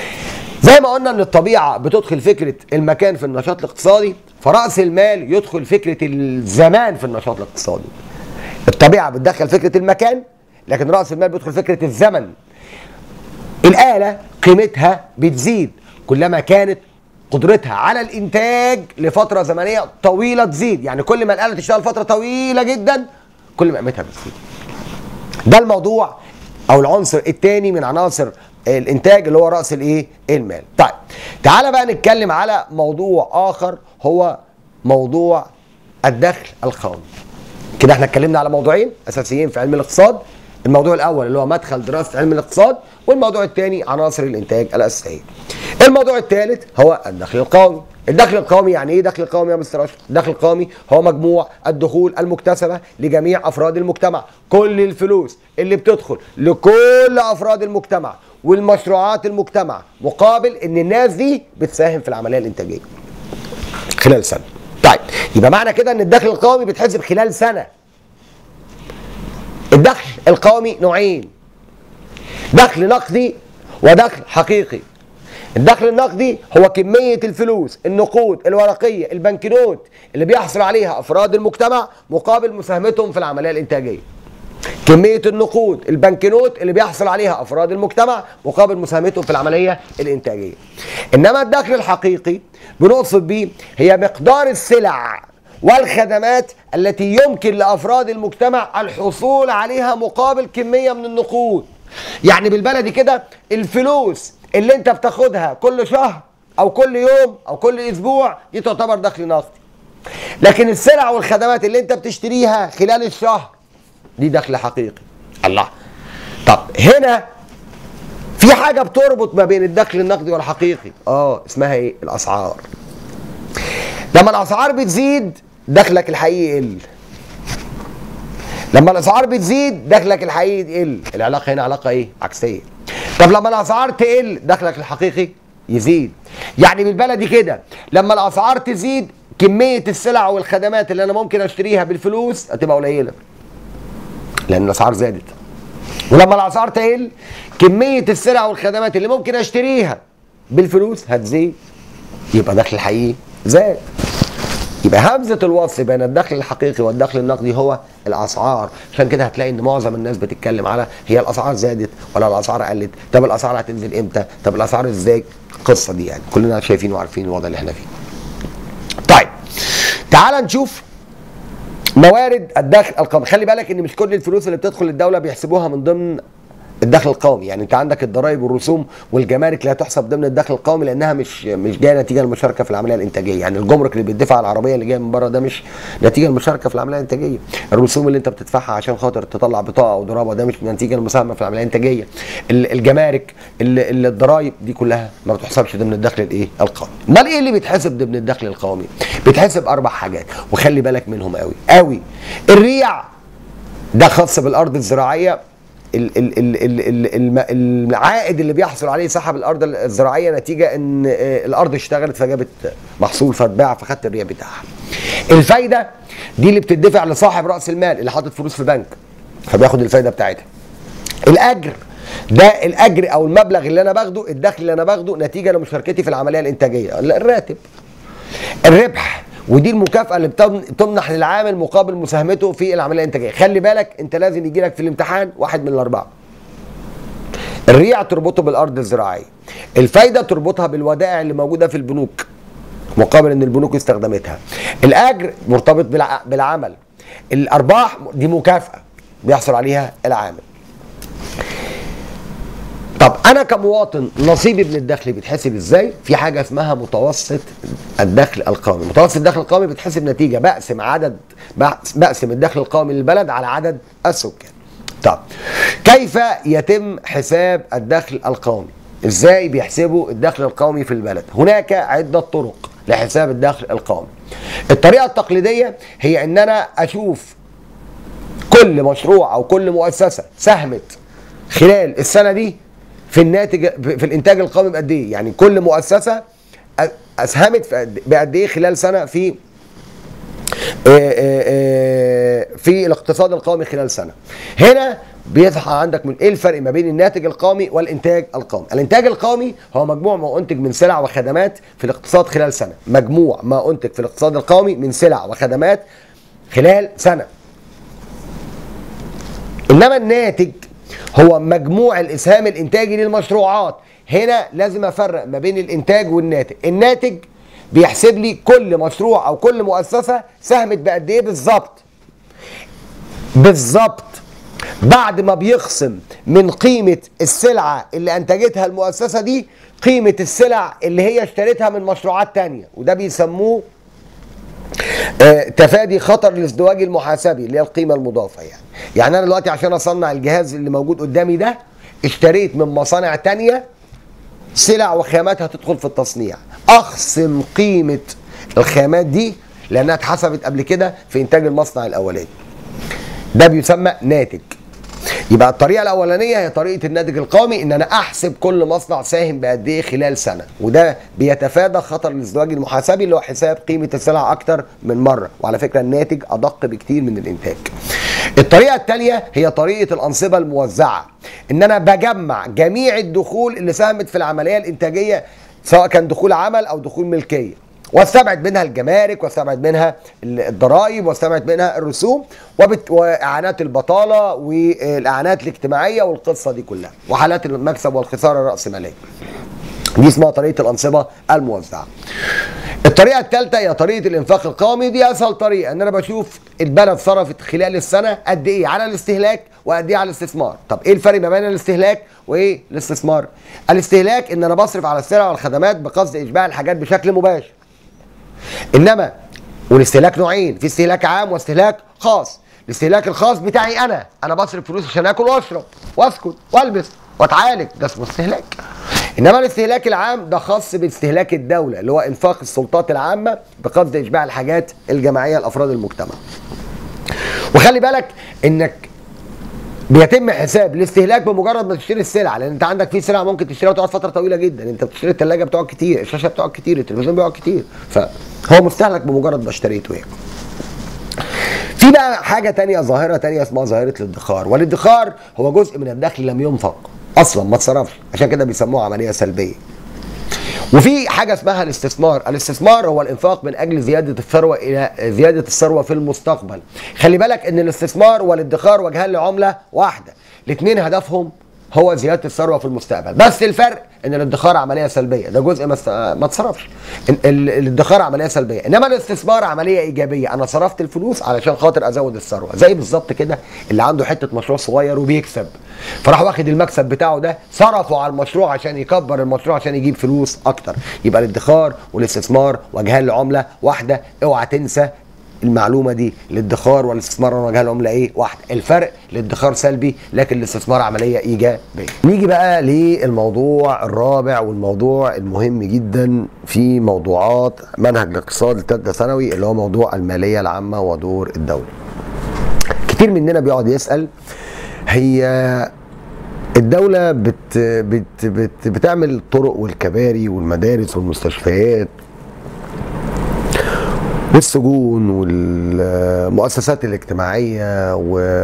زي ما قلنا ان الطبيعه بتدخل فكره المكان في النشاط الاقتصادي فراس المال يدخل فكره الزمان في النشاط الاقتصادي الطبيعه بتدخل فكره المكان لكن راس المال بيدخل فكره الزمن الاله قيمتها بتزيد كلما كانت قدرتها على الانتاج لفتره زمنيه طويله تزيد يعني كل ما الاله تشتغل فتره طويله جدا كل ما قيمتها بتزيد ده الموضوع او العنصر الثاني من عناصر الانتاج اللي هو راس الايه المال طيب تعالى بقى نتكلم على موضوع اخر هو موضوع الدخل القومي كده احنا اتكلمنا على موضوعين اساسيين في علم الاقتصاد الموضوع الاول اللي هو مدخل دراسه علم الاقتصاد والموضوع الثاني عناصر الانتاج الاساسيه الموضوع الثالث هو الدخل القومي الدخل القومي يعني ايه دخل قومي يا مستر اشرف الدخل القومي هو مجموع الدخول المكتسبه لجميع افراد المجتمع كل الفلوس اللي بتدخل لكل افراد المجتمع والمشروعات المجتمع مقابل ان الناس دي بتساهم في العمليه الانتاجيه خلال سنه طيب يبقى معنى كده ان الدخل القومي بيتحسب خلال سنه الدخل القومي نوعين دخل نقدي ودخل حقيقي الدخل النقدي هو كمية الفلوس النقود الورقية البنكنوت اللي بيحصل عليها أفراد المجتمع مقابل مساهمتهم في العملية الإنتاجية كمية النقود البنكنوت اللي بيحصل عليها أفراد المجتمع مقابل مساهمتهم في العملية الإنتاجية إنما الدخل الحقيقي بنقصد بيه هي مقدار السلع والخدمات التي يمكن لأفراد المجتمع الحصول عليها مقابل كمية من النقود يعني بالبلدي كده الفلوس اللي انت بتاخدها كل شهر او كل يوم او كل اسبوع دي تعتبر دخل نقدي لكن السلع والخدمات اللي انت بتشتريها خلال الشهر دي دخل حقيقي الله طب هنا في حاجه بتربط ما بين الدخل النقدي والحقيقي اه اسمها ايه الاسعار لما الاسعار بتزيد دخلك الحقيقي يقل لما الاسعار بتزيد دخلك الحقيقي يقل العلاقه هنا علاقه ايه عكسيه طب لما الاسعار تقل دخلك الحقيقي يزيد يعني بالبلدي كده لما الاسعار تزيد كميه السلع والخدمات اللي انا ممكن اشتريها بالفلوس هتبقى قليله لان الاسعار زادت ولما الاسعار تقل كميه السلع والخدمات اللي ممكن اشتريها بالفلوس هتزيد يبقى دخل الحقيقي زاد يبقى همزه الوصل بين الدخل الحقيقي والدخل النقدي هو الاسعار عشان كده هتلاقي ان معظم الناس بتتكلم على هي الاسعار زادت ولا الاسعار قلت طب الاسعار هتنزل امتى طب الاسعار ازاي القصه دي يعني كلنا شايفين وعارفين الوضع اللي احنا فيه طيب تعال نشوف موارد الدخل القومي خلي بالك ان مش كل الفلوس اللي بتدخل الدوله بيحسبوها من ضمن الدخل القومي يعني انت عندك الضرائب والرسوم والجمارك لا تحسب ضمن الدخل القومي لانها مش مش جايه نتيجه المشاركه في العمليه الانتاجيه يعني الجمرك اللي بيدفع على العربيه اللي جايه من بره ده مش نتيجه المشاركه في العمليه الانتاجيه الرسوم اللي انت بتدفعها عشان خاطر تطلع بطاقه او ضرابه ده مش نتيجه المساهمه في العمليه الانتاجيه الجمارك الضرائب دي كلها ما بتحسبش ضمن الدخل الايه القومي امال ايه اللي بيتحسب ضمن الدخل القومي بيتحسب اربع حاجات وخلي بالك منهم قوي قوي الريع ده خاص بالارض الزراعيه ال ال ال ال ال العائد اللي بيحصل عليه صاحب الارض الزراعيه نتيجه ان الارض اشتغلت فجابت محصول فاتباع فخدت الريع بتاعها. الفايده دي اللي بتدفع لصاحب راس المال اللي حاطط فلوس في بنك فبياخد الفايده بتاعتها. الاجر ده الاجر او المبلغ اللي انا باخده الدخل اللي انا باخده نتيجه لمشاركتي في العمليه الانتاجيه الراتب. الربح ودي المكافأة اللي بتمنح للعامل مقابل مساهمته في العملية الإنتاجية، خلي بالك أنت لازم يجي لك في الامتحان واحد من الأربعة. الريع تربطه بالأرض الزراعية. الفايدة تربطها بالودائع اللي موجودة في البنوك مقابل إن البنوك استخدمتها. الأجر مرتبط بالعمل. الأرباح دي مكافأة بيحصل عليها العامل. طب انا كمواطن نصيبي من الدخل بيتحسب ازاي في حاجه اسمها متوسط الدخل القومي متوسط الدخل القومي بيتحسب نتيجه بقسم عدد بقسم الدخل القومي للبلد على عدد السكان طب كيف يتم حساب الدخل القومي ازاي بيحسبوا الدخل القومي في البلد هناك عده طرق لحساب الدخل القومي الطريقه التقليديه هي ان انا اشوف كل مشروع او كل مؤسسه ساهمت خلال السنه دي في الناتج في الانتاج القومي بقد ايه؟ يعني كل مؤسسه اسهمت بقد ايه خلال سنه في في الاقتصاد القومي خلال سنه. هنا بيظهر عندك من ايه الفرق ما بين الناتج القومي والانتاج القومي؟ الانتاج القومي هو مجموع ما انتج من سلع وخدمات في الاقتصاد خلال سنه، مجموع ما انتج في الاقتصاد القومي من سلع وخدمات خلال سنه. انما الناتج هو مجموع الاسهام الانتاجي للمشروعات هنا لازم افرق ما بين الانتاج والناتج الناتج بيحسب لي كل مشروع او كل مؤسسه ساهمت بقد ايه بالظبط بالظبط بعد ما بيخصم من قيمة السلعة اللي أنتجتها المؤسسة دي قيمة السلع اللي هي اشتريتها من مشروعات تانية وده بيسموه آه، تفادي خطر الازدواج المحاسبي اللي هي القيمة المضافة يعني يعني أنا دلوقتي عشان أصنع الجهاز اللي موجود قدامي ده اشتريت من مصانع تانية سلع وخامات هتدخل في التصنيع أخصم قيمة الخامات دي لأنها اتحسبت قبل كده في إنتاج المصنع الأولاني ده بيسمى ناتج يبقى الطريقه الاولانيه هي طريقه الناتج القومي ان انا احسب كل مصنع ساهم بقد ايه خلال سنه وده بيتفادى خطر الازدواج المحاسبي اللي هو حساب قيمه السلع اكتر من مره وعلى فكره الناتج ادق بكتير من الانتاج الطريقه الثانيه هي طريقه الانصبه الموزعه ان انا بجمع جميع الدخول اللي ساهمت في العمليه الانتاجيه سواء كان دخول عمل او دخول ملكيه واستبعد منها الجمارك واستبعد منها الضرائب واستبعد منها الرسوم وبت... واعانات البطاله والاعانات الاجتماعيه والقصه دي كلها وحالات المكسب والخساره الراسماليه دي اسمها طريقه الانصبه الموزعه الطريقه الثالثه هي طريقه الانفاق القومي دي اسهل طريقه ان انا بشوف البلد صرفت خلال السنه قد ايه على الاستهلاك وقد ايه على الاستثمار طب ايه الفرق ما بين الاستهلاك وايه الاستثمار الاستهلاك ان انا بصرف على السلع والخدمات بقصد اشباع الحاجات بشكل مباشر انما والاستهلاك نوعين في استهلاك عام واستهلاك خاص الاستهلاك الخاص بتاعي انا انا بصرف فلوس عشان اكل واشرب واسكت والبس واتعالج ده اسمه استهلاك انما الاستهلاك العام ده خاص باستهلاك الدوله اللي هو انفاق السلطات العامه بقصد اشباع الحاجات الجماعيه لافراد المجتمع وخلي بالك انك بيتم حساب الاستهلاك بمجرد ما تشتري السلعه لان انت عندك في سلع ممكن تشتريها وتقعد فتره طويله جدا انت بتشتري الثلاجه بتقعد كتير الشاشه بتقعد كتير التلفزيون بيقعد كتير فهو مستهلك بمجرد ما اشتريته يعني في بقى حاجه تانية ظاهره تانية اسمها ظاهره الادخار والادخار هو جزء من الدخل لم ينفق اصلا ما اتصرفش عشان كده بيسموها عمليه سلبيه وفي حاجة اسمها الاستثمار، الاستثمار هو الانفاق من اجل زيادة الثروة الى زيادة الثروة في المستقبل. خلي بالك ان الاستثمار والادخار وجهان لعملة واحدة، الاثنين هدفهم هو زيادة الثروة في المستقبل، بس الفرق ان الادخار عملية سلبية، ده جزء ما ما اتصرفش. ال- ال- الادخار عملية سلبية، انما الاستثمار عملية ايجابية، انا صرفت الفلوس علشان خاطر ازود الثروة، زي بالظبط كده اللي عنده حتة مشروع صغير وبيكسب. فراح واخد المكسب بتاعه ده صرفه على المشروع عشان يكبر المشروع عشان يجيب فلوس اكتر يبقى الادخار والاستثمار وجهان لعمله واحده اوعى تنسى المعلومه دي الادخار والاستثمار وجهان العمله ايه واحده الفرق الادخار سلبي لكن الاستثمار عمليه ايجابيه نيجي بقى للموضوع الرابع والموضوع المهم جدا في موضوعات منهج الاقتصاد الثالثه ثانوي اللي هو موضوع الماليه العامه ودور الدوله كتير مننا بيقعد يسال هي الدولة بت بت بت بتعمل الطرق والكباري والمدارس والمستشفيات والسجون والمؤسسات الاجتماعية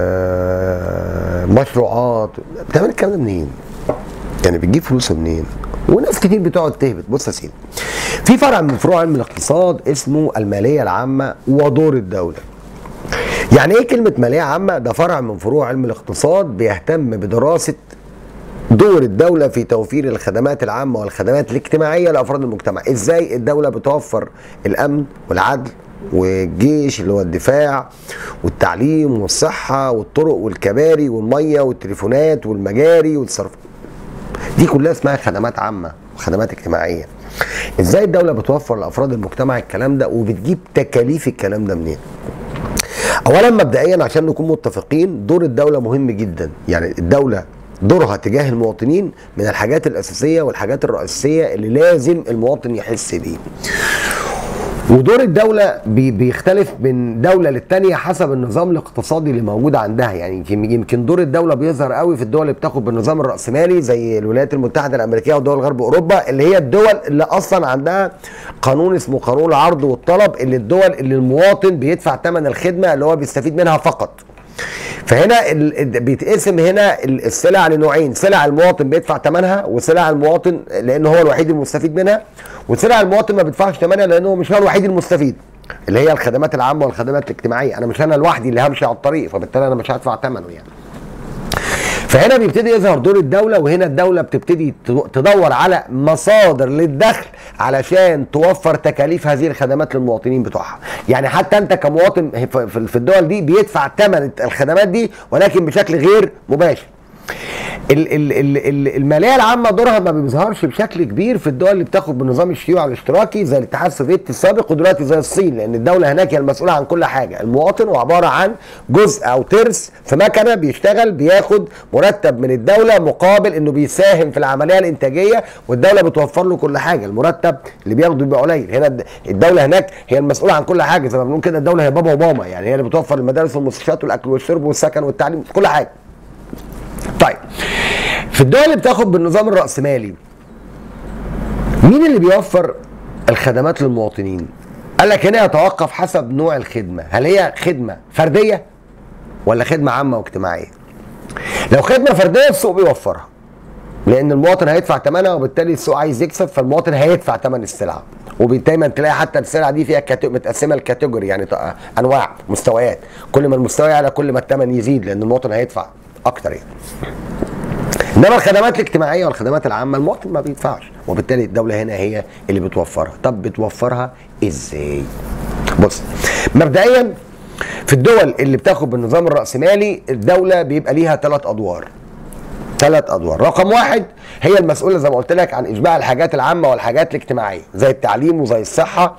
ومشروعات بتعمل الكلام ده منين؟ يعني بتجيب فلوسه منين؟ وناس كتير بتقعد تهبط بص يا سيدي في فرع من فروع علم الاقتصاد اسمه المالية العامة ودور الدولة يعني ايه كلمة مالية عامة؟ ده فرع من فروع علم الاقتصاد بيهتم بدراسة دور الدولة في توفير الخدمات العامة والخدمات الاجتماعية لأفراد المجتمع، ازاي الدولة بتوفر الأمن والعدل والجيش اللي هو الدفاع والتعليم والصحة والطرق والكباري والمية والتليفونات والمجاري والصرف دي كلها اسمها خدمات عامة وخدمات اجتماعية ازاي الدولة بتوفر لأفراد المجتمع الكلام ده وبتجيب تكاليف الكلام ده منين اولا مبدئيا عشان نكون متفقين دور الدوله مهم جدا يعني الدوله دورها تجاه المواطنين من الحاجات الاساسيه والحاجات الرئيسيه اللي لازم المواطن يحس بيه ودور الدولة بي- بيختلف من دولة للتانية حسب النظام الاقتصادي اللي موجود عندها يعني يمكن- يمكن دور الدولة بيظهر قوي في الدول اللي بتاخد بالنظام الرأسمالي زي الولايات المتحدة الأمريكية ودول غرب أوروبا اللي هي الدول اللي أصلا عندها قانون اسمه قانون العرض والطلب اللي الدول اللي المواطن بيدفع ثمن الخدمة اللي هو بيستفيد منها فقط فهنا ال- ال- بيتقسم هنا ال- السلع لنوعين سلع المواطن بيدفع ثمنها وسلع المواطن لان هو الوحيد المستفيد منها وسلع المواطن ما بيدفعش ثمنها لانه مش هو الوحيد المستفيد اللي هي الخدمات العامه والخدمات الاجتماعيه انا مش انا لوحدي اللي همشي على الطريق فبالتالي انا مش هدفع ثمنه يعني فهنا بيبتدي يظهر دور الدوله وهنا الدوله بتبتدي تدور على مصادر للدخل علشان توفر تكاليف هذه الخدمات للمواطنين بتوعها يعني حتى انت كمواطن في في الدول دي بيدفع ثمن الخدمات دي ولكن بشكل غير مباشر ال- ال- ال- ال- الماليه العامه دورها ما بيظهرش بشكل كبير في الدول اللي بتاخد بنظام الشيوعي الاشتراكي زي الاتحاد السوفيتي السابق ودلوقتي زي الصين لان الدوله هناك هي المسؤوله عن كل حاجه المواطن هو عباره عن جزء او ترس في مكنه بيشتغل بياخد مرتب من الدوله مقابل انه بيساهم في العمليه الانتاجيه والدوله بتوفر له كل حاجه المرتب اللي بياخده بيبقى قليل هنا الد- الدوله هناك هي المسؤوله عن كل حاجه زي ما بنقول كده الدوله هي بابا وماما يعني هي اللي بتوفر المدارس والمستشفيات والاكل والشرب والسكن والتعليم كل حاجه طيب في الدول اللي بتاخد بالنظام الرأسمالي مين اللي بيوفر الخدمات للمواطنين؟ قال لك هنا يتوقف حسب نوع الخدمة هل هي خدمة فردية ولا خدمة عامة واجتماعية لو خدمة فردية السوق بيوفرها لان المواطن هيدفع ثمنها وبالتالي السوق عايز يكسب فالمواطن هيدفع ثمن السلعه ودايما تلاقي حتى السلعه دي فيها كاتو... متقسمه لكاتيجوري يعني ط- انواع مستويات كل ما المستوى يعلى كل ما الثمن يزيد لان المواطن هيدفع اكتر يعني انما الخدمات الاجتماعيه والخدمات العامه المواطن ما بيدفعش وبالتالي الدوله هنا هي اللي بتوفرها طب بتوفرها ازاي بص مبدئيا في الدول اللي بتاخد بالنظام الرأسمالي الدولة بيبقى ليها ثلاث أدوار ثلاث ادوار رقم واحد هي المسؤوله زي ما قلت لك عن اشباع الحاجات العامه والحاجات الاجتماعيه زي التعليم وزي الصحه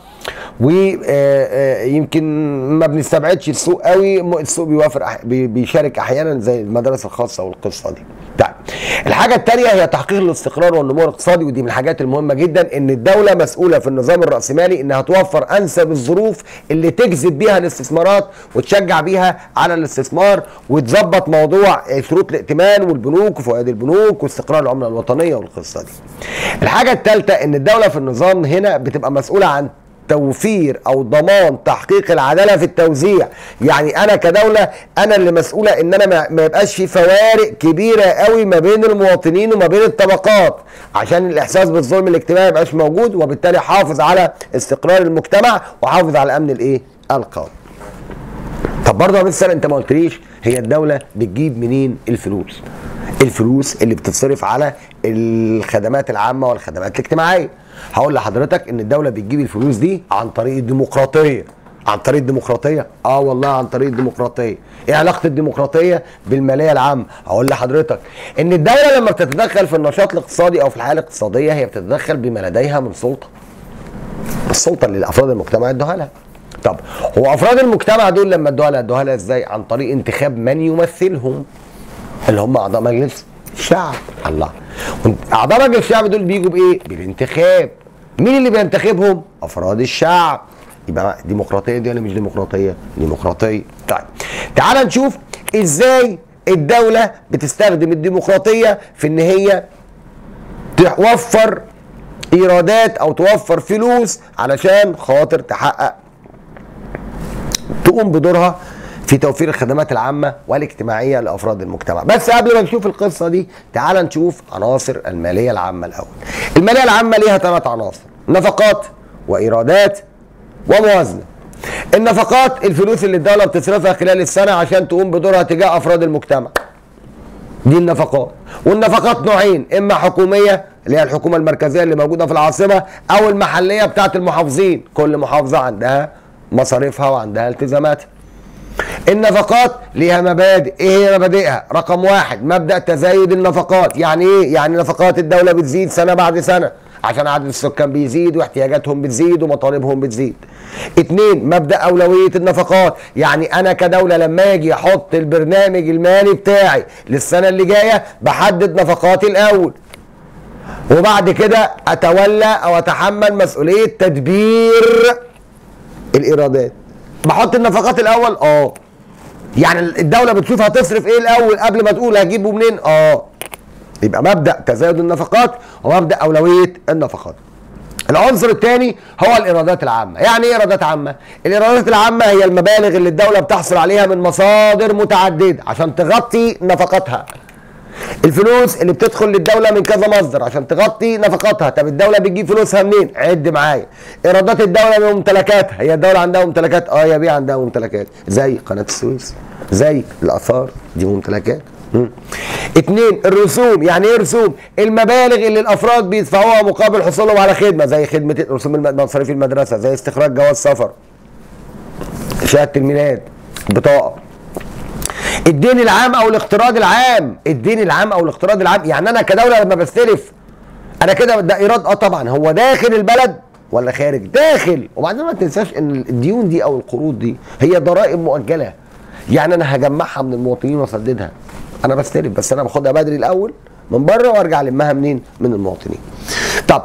ويمكن ما بنستبعدش السوق قوي م- السوق بيوافر أح- بي- بيشارك احيانا زي المدارس الخاصه والقصه دي طيب الحاجه الثانيه هي تحقيق الاستقرار والنمو الاقتصادي ودي من الحاجات المهمه جدا ان الدوله مسؤوله في النظام الراسمالي انها توفر انسب الظروف اللي تجذب بيها الاستثمارات وتشجع بيها على الاستثمار وتظبط موضوع شروط الائتمان والبنوك وفوائد البنوك واستقرار العمله الوطنيه والقصه دي. الحاجه الثالثه ان الدوله في النظام هنا بتبقى مسؤوله عن توفير او ضمان تحقيق العداله في التوزيع يعني انا كدوله انا اللي مسؤوله ان انا ما- ما يبقاش في فوارق كبيره قوي ما بين المواطنين وما بين الطبقات عشان الاحساس بالظلم الاجتماعي ما يبقاش موجود وبالتالي حافظ على استقرار المجتمع وحافظ على امن الايه القومي طب برضه يا مستر انت ما قلتليش هي الدوله بتجيب منين الفلوس الفلوس اللي بتتصرف على الخدمات العامه والخدمات الاجتماعيه هقول لحضرتك ان الدوله بتجيب الفلوس دي عن طريق الديمقراطيه عن طريق الديمقراطيه اه والله عن طريق الديمقراطيه ايه علاقه الديمقراطيه بالماليه العامه هقول لحضرتك ان الدوله لما بتتدخل في النشاط الاقتصادي او في الحياه الاقتصاديه هي بتتدخل بما لديها من سلطه السلطه اللي افراد المجتمع ادوها لها طب هو افراد المجتمع دول لما ادوها لها ادوها لها ازاي عن طريق انتخاب من يمثلهم اللي هم اعضاء مجلس الشعب الله اعضاء مجلس الشعب دول بيجوا بايه بالانتخاب مين اللي بينتخبهم افراد الشعب يبقى ديمقراطيه دي ولا مش ديمقراطيه ديمقراطيه طيب تعال نشوف ازاي الدوله بتستخدم الديمقراطيه في ان هي توفر ايرادات او توفر فلوس علشان خاطر تحقق تقوم بدورها في توفير الخدمات العامة والاجتماعية لأفراد المجتمع بس قبل ما نشوف القصة دي تعال نشوف عناصر المالية العامة الأول المالية العامة ليها ثلاث عناصر نفقات وإيرادات وموازنة النفقات الفلوس اللي الدولة بتصرفها خلال السنة عشان تقوم بدورها تجاه أفراد المجتمع دي النفقات والنفقات نوعين اما حكوميه اللي هي الحكومه المركزيه اللي موجوده في العاصمه او المحليه بتاعه المحافظين كل محافظه عندها مصاريفها وعندها التزاماتها النفقات ليها مبادئ ايه هي مبادئها رقم واحد مبدا تزايد النفقات يعني ايه يعني نفقات الدوله بتزيد سنه بعد سنه عشان عدد السكان بيزيد واحتياجاتهم بتزيد ومطالبهم بتزيد اتنين مبدا اولويه النفقات يعني انا كدوله لما اجي احط البرنامج المالي بتاعي للسنه اللي جايه بحدد نفقاتي الاول وبعد كده اتولى او اتحمل مسؤوليه تدبير الايرادات بحط النفقات الاول اه يعني الدوله بتشوف هتصرف ايه الاول قبل ما تقول هجيبه منين اه يبقى مبدا تزايد النفقات ومبدا اولويه النفقات العنصر الثاني هو الايرادات العامه يعني ايه ايرادات عامه الايرادات العامه هي المبالغ اللي الدوله بتحصل عليها من مصادر متعدده عشان تغطي نفقاتها الفلوس اللي بتدخل للدوله من كذا مصدر عشان تغطي نفقاتها طب الدوله بتجيب فلوسها منين عد معايا ايرادات الدوله من ممتلكاتها هي الدوله عندها ممتلكات اه يا بيه عندها ممتلكات زي قناه السويس زي الاثار دي ممتلكات اتنين الرسوم يعني ايه رسوم المبالغ اللي الافراد بيدفعوها مقابل حصولهم على خدمه زي خدمه رسوم الم- مصاريف المدرسه زي استخراج جواز سفر شهاده الميلاد بطاقه الدين العام او الاقتراض العام الدين العام او الاقتراض العام يعني انا كدوله لما بستلف انا كده ده ايراد اه طبعا هو داخل البلد ولا خارج داخل وبعدين ما تنساش ان الديون دي او القروض دي هي ضرائب مؤجله يعني انا هجمعها من المواطنين واسددها انا بستلف بس انا باخدها بدري الاول من بره وارجع المها منين من المواطنين طب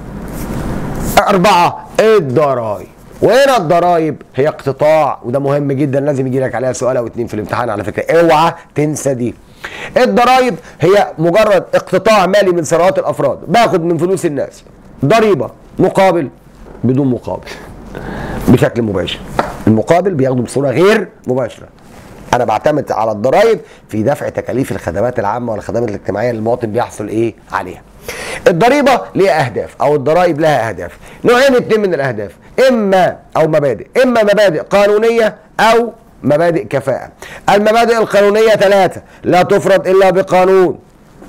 أربعة الضرايب وهنا الضرايب هي اقتطاع وده مهم جدا لازم يجي لك عليها سؤال او اتنين في الامتحان على فكرة اوعى تنسى دي الضرايب هي مجرد اقتطاع مالي من ثروات الافراد باخد من فلوس الناس ضريبة مقابل بدون مقابل بشكل مباشر المقابل بياخده بصورة غير مباشرة انا بعتمد على الضرائب في دفع تكاليف الخدمات العامه والخدمات الاجتماعيه اللي المواطن بيحصل ايه عليها الضريبه ليها اهداف او الضرائب لها اهداف نوعين اتنين من الاهداف اما او مبادئ اما مبادئ قانونيه او مبادئ كفاءه المبادئ القانونيه ثلاثه لا تفرض الا بقانون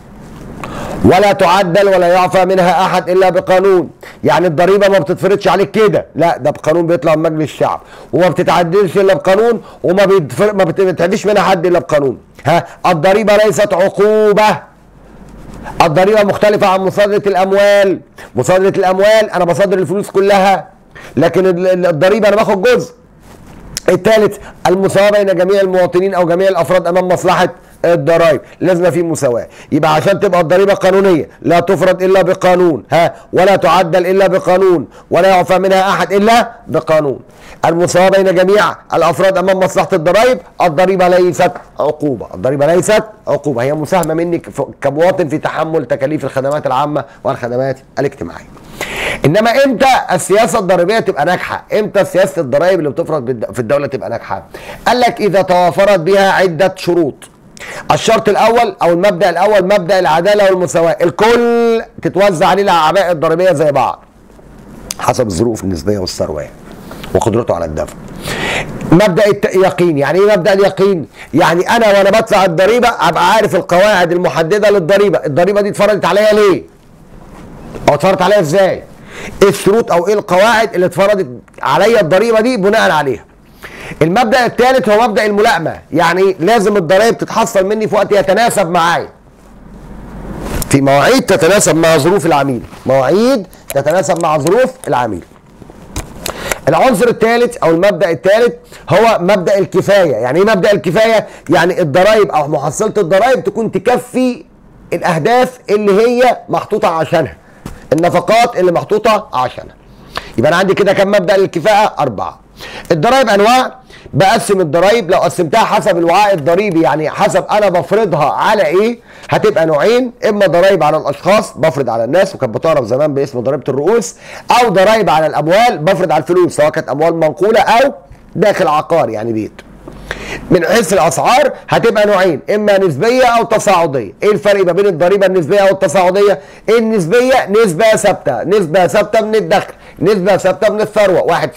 ولا تعدل ولا يعفى منها احد الا بقانون يعني الضريبه ما بتتفرضش عليك كده لا ده بقانون بيطلع من مجلس الشعب وما بتتعدلش الا بقانون وما بيتفر... ما بتتعديش منها حد الا بقانون ها الضريبه ليست عقوبه الضريبه مختلفه عن مصادره الاموال مصادره الاموال انا بصادر الفلوس كلها لكن ال- ال- الضريبه انا باخد جزء الثالث المساواة بين جميع المواطنين او جميع الافراد امام مصلحة الضرائب لازم يبقى في مساواة يبقى عشان تبقى الضريبة قانونية لا تفرض الا بقانون ها ولا تعدل الا بقانون ولا يعفى منها احد الا بقانون المساواة بين جميع الافراد امام مصلحة الضرائب الضريبة ليست عقوبة الضريبة ليست عقوبة هي مساهمة منك ف- كمواطن في تحمل تكاليف الخدمات العامة والخدمات الاجتماعية انما امتى السياسه الضريبيه تبقى ناجحه امتى سياسه الضرائب اللي بتفرض بالد- في الدوله تبقى ناجحه قال لك اذا توافرت بها عده شروط الشرط الاول او المبدا الاول مبدا العداله والمساواه الكل تتوزع عليه الاعباء الضريبيه زي بعض حسب الظروف النسبيه والثروه وقدرته على الدفع مبدا اليقين يعني ايه مبدا اليقين يعني انا وانا بدفع الضريبه ابقى عارف القواعد المحدده للضريبه الضريبه دي اتفرضت عليا ليه او اتفرضت عليا ازاي ايه الشروط او ايه القواعد اللي اتفرضت عليا الضريبه دي بناء عليها المبدا الثالث هو مبدا الملائمه يعني لازم الضرائب تتحصل مني في وقت يتناسب معايا في مواعيد تتناسب مع ظروف العميل مواعيد تتناسب مع ظروف العميل العنصر الثالث او المبدا الثالث هو مبدا الكفايه يعني ايه مبدا الكفايه يعني الضرائب او محصله الضرائب تكون تكفي الاهداف اللي هي محطوطه عشانها النفقات اللي محطوطه عشانها يبقى انا عندي كده كم مبدا للكفاءه اربعه الضرائب انواع بقسم الضرائب لو قسمتها حسب الوعاء الضريبي يعني حسب انا بفرضها على ايه هتبقى نوعين اما ضرائب على الاشخاص بفرض على الناس وكانت بتعرف زمان باسم ضريبه الرؤوس او ضرائب على الاموال بفرض على الفلوس سواء كانت اموال منقوله او داخل عقار يعني بيت من حيث الاسعار هتبقى نوعين اما نسبيه او تصاعديه ايه الفرق ما بين الضريبه النسبيه والتصاعديه النسبيه نسبه ثابته نسبه ثابته من الدخل نسبه ثابته من الثروه 1% 2% 3% 4%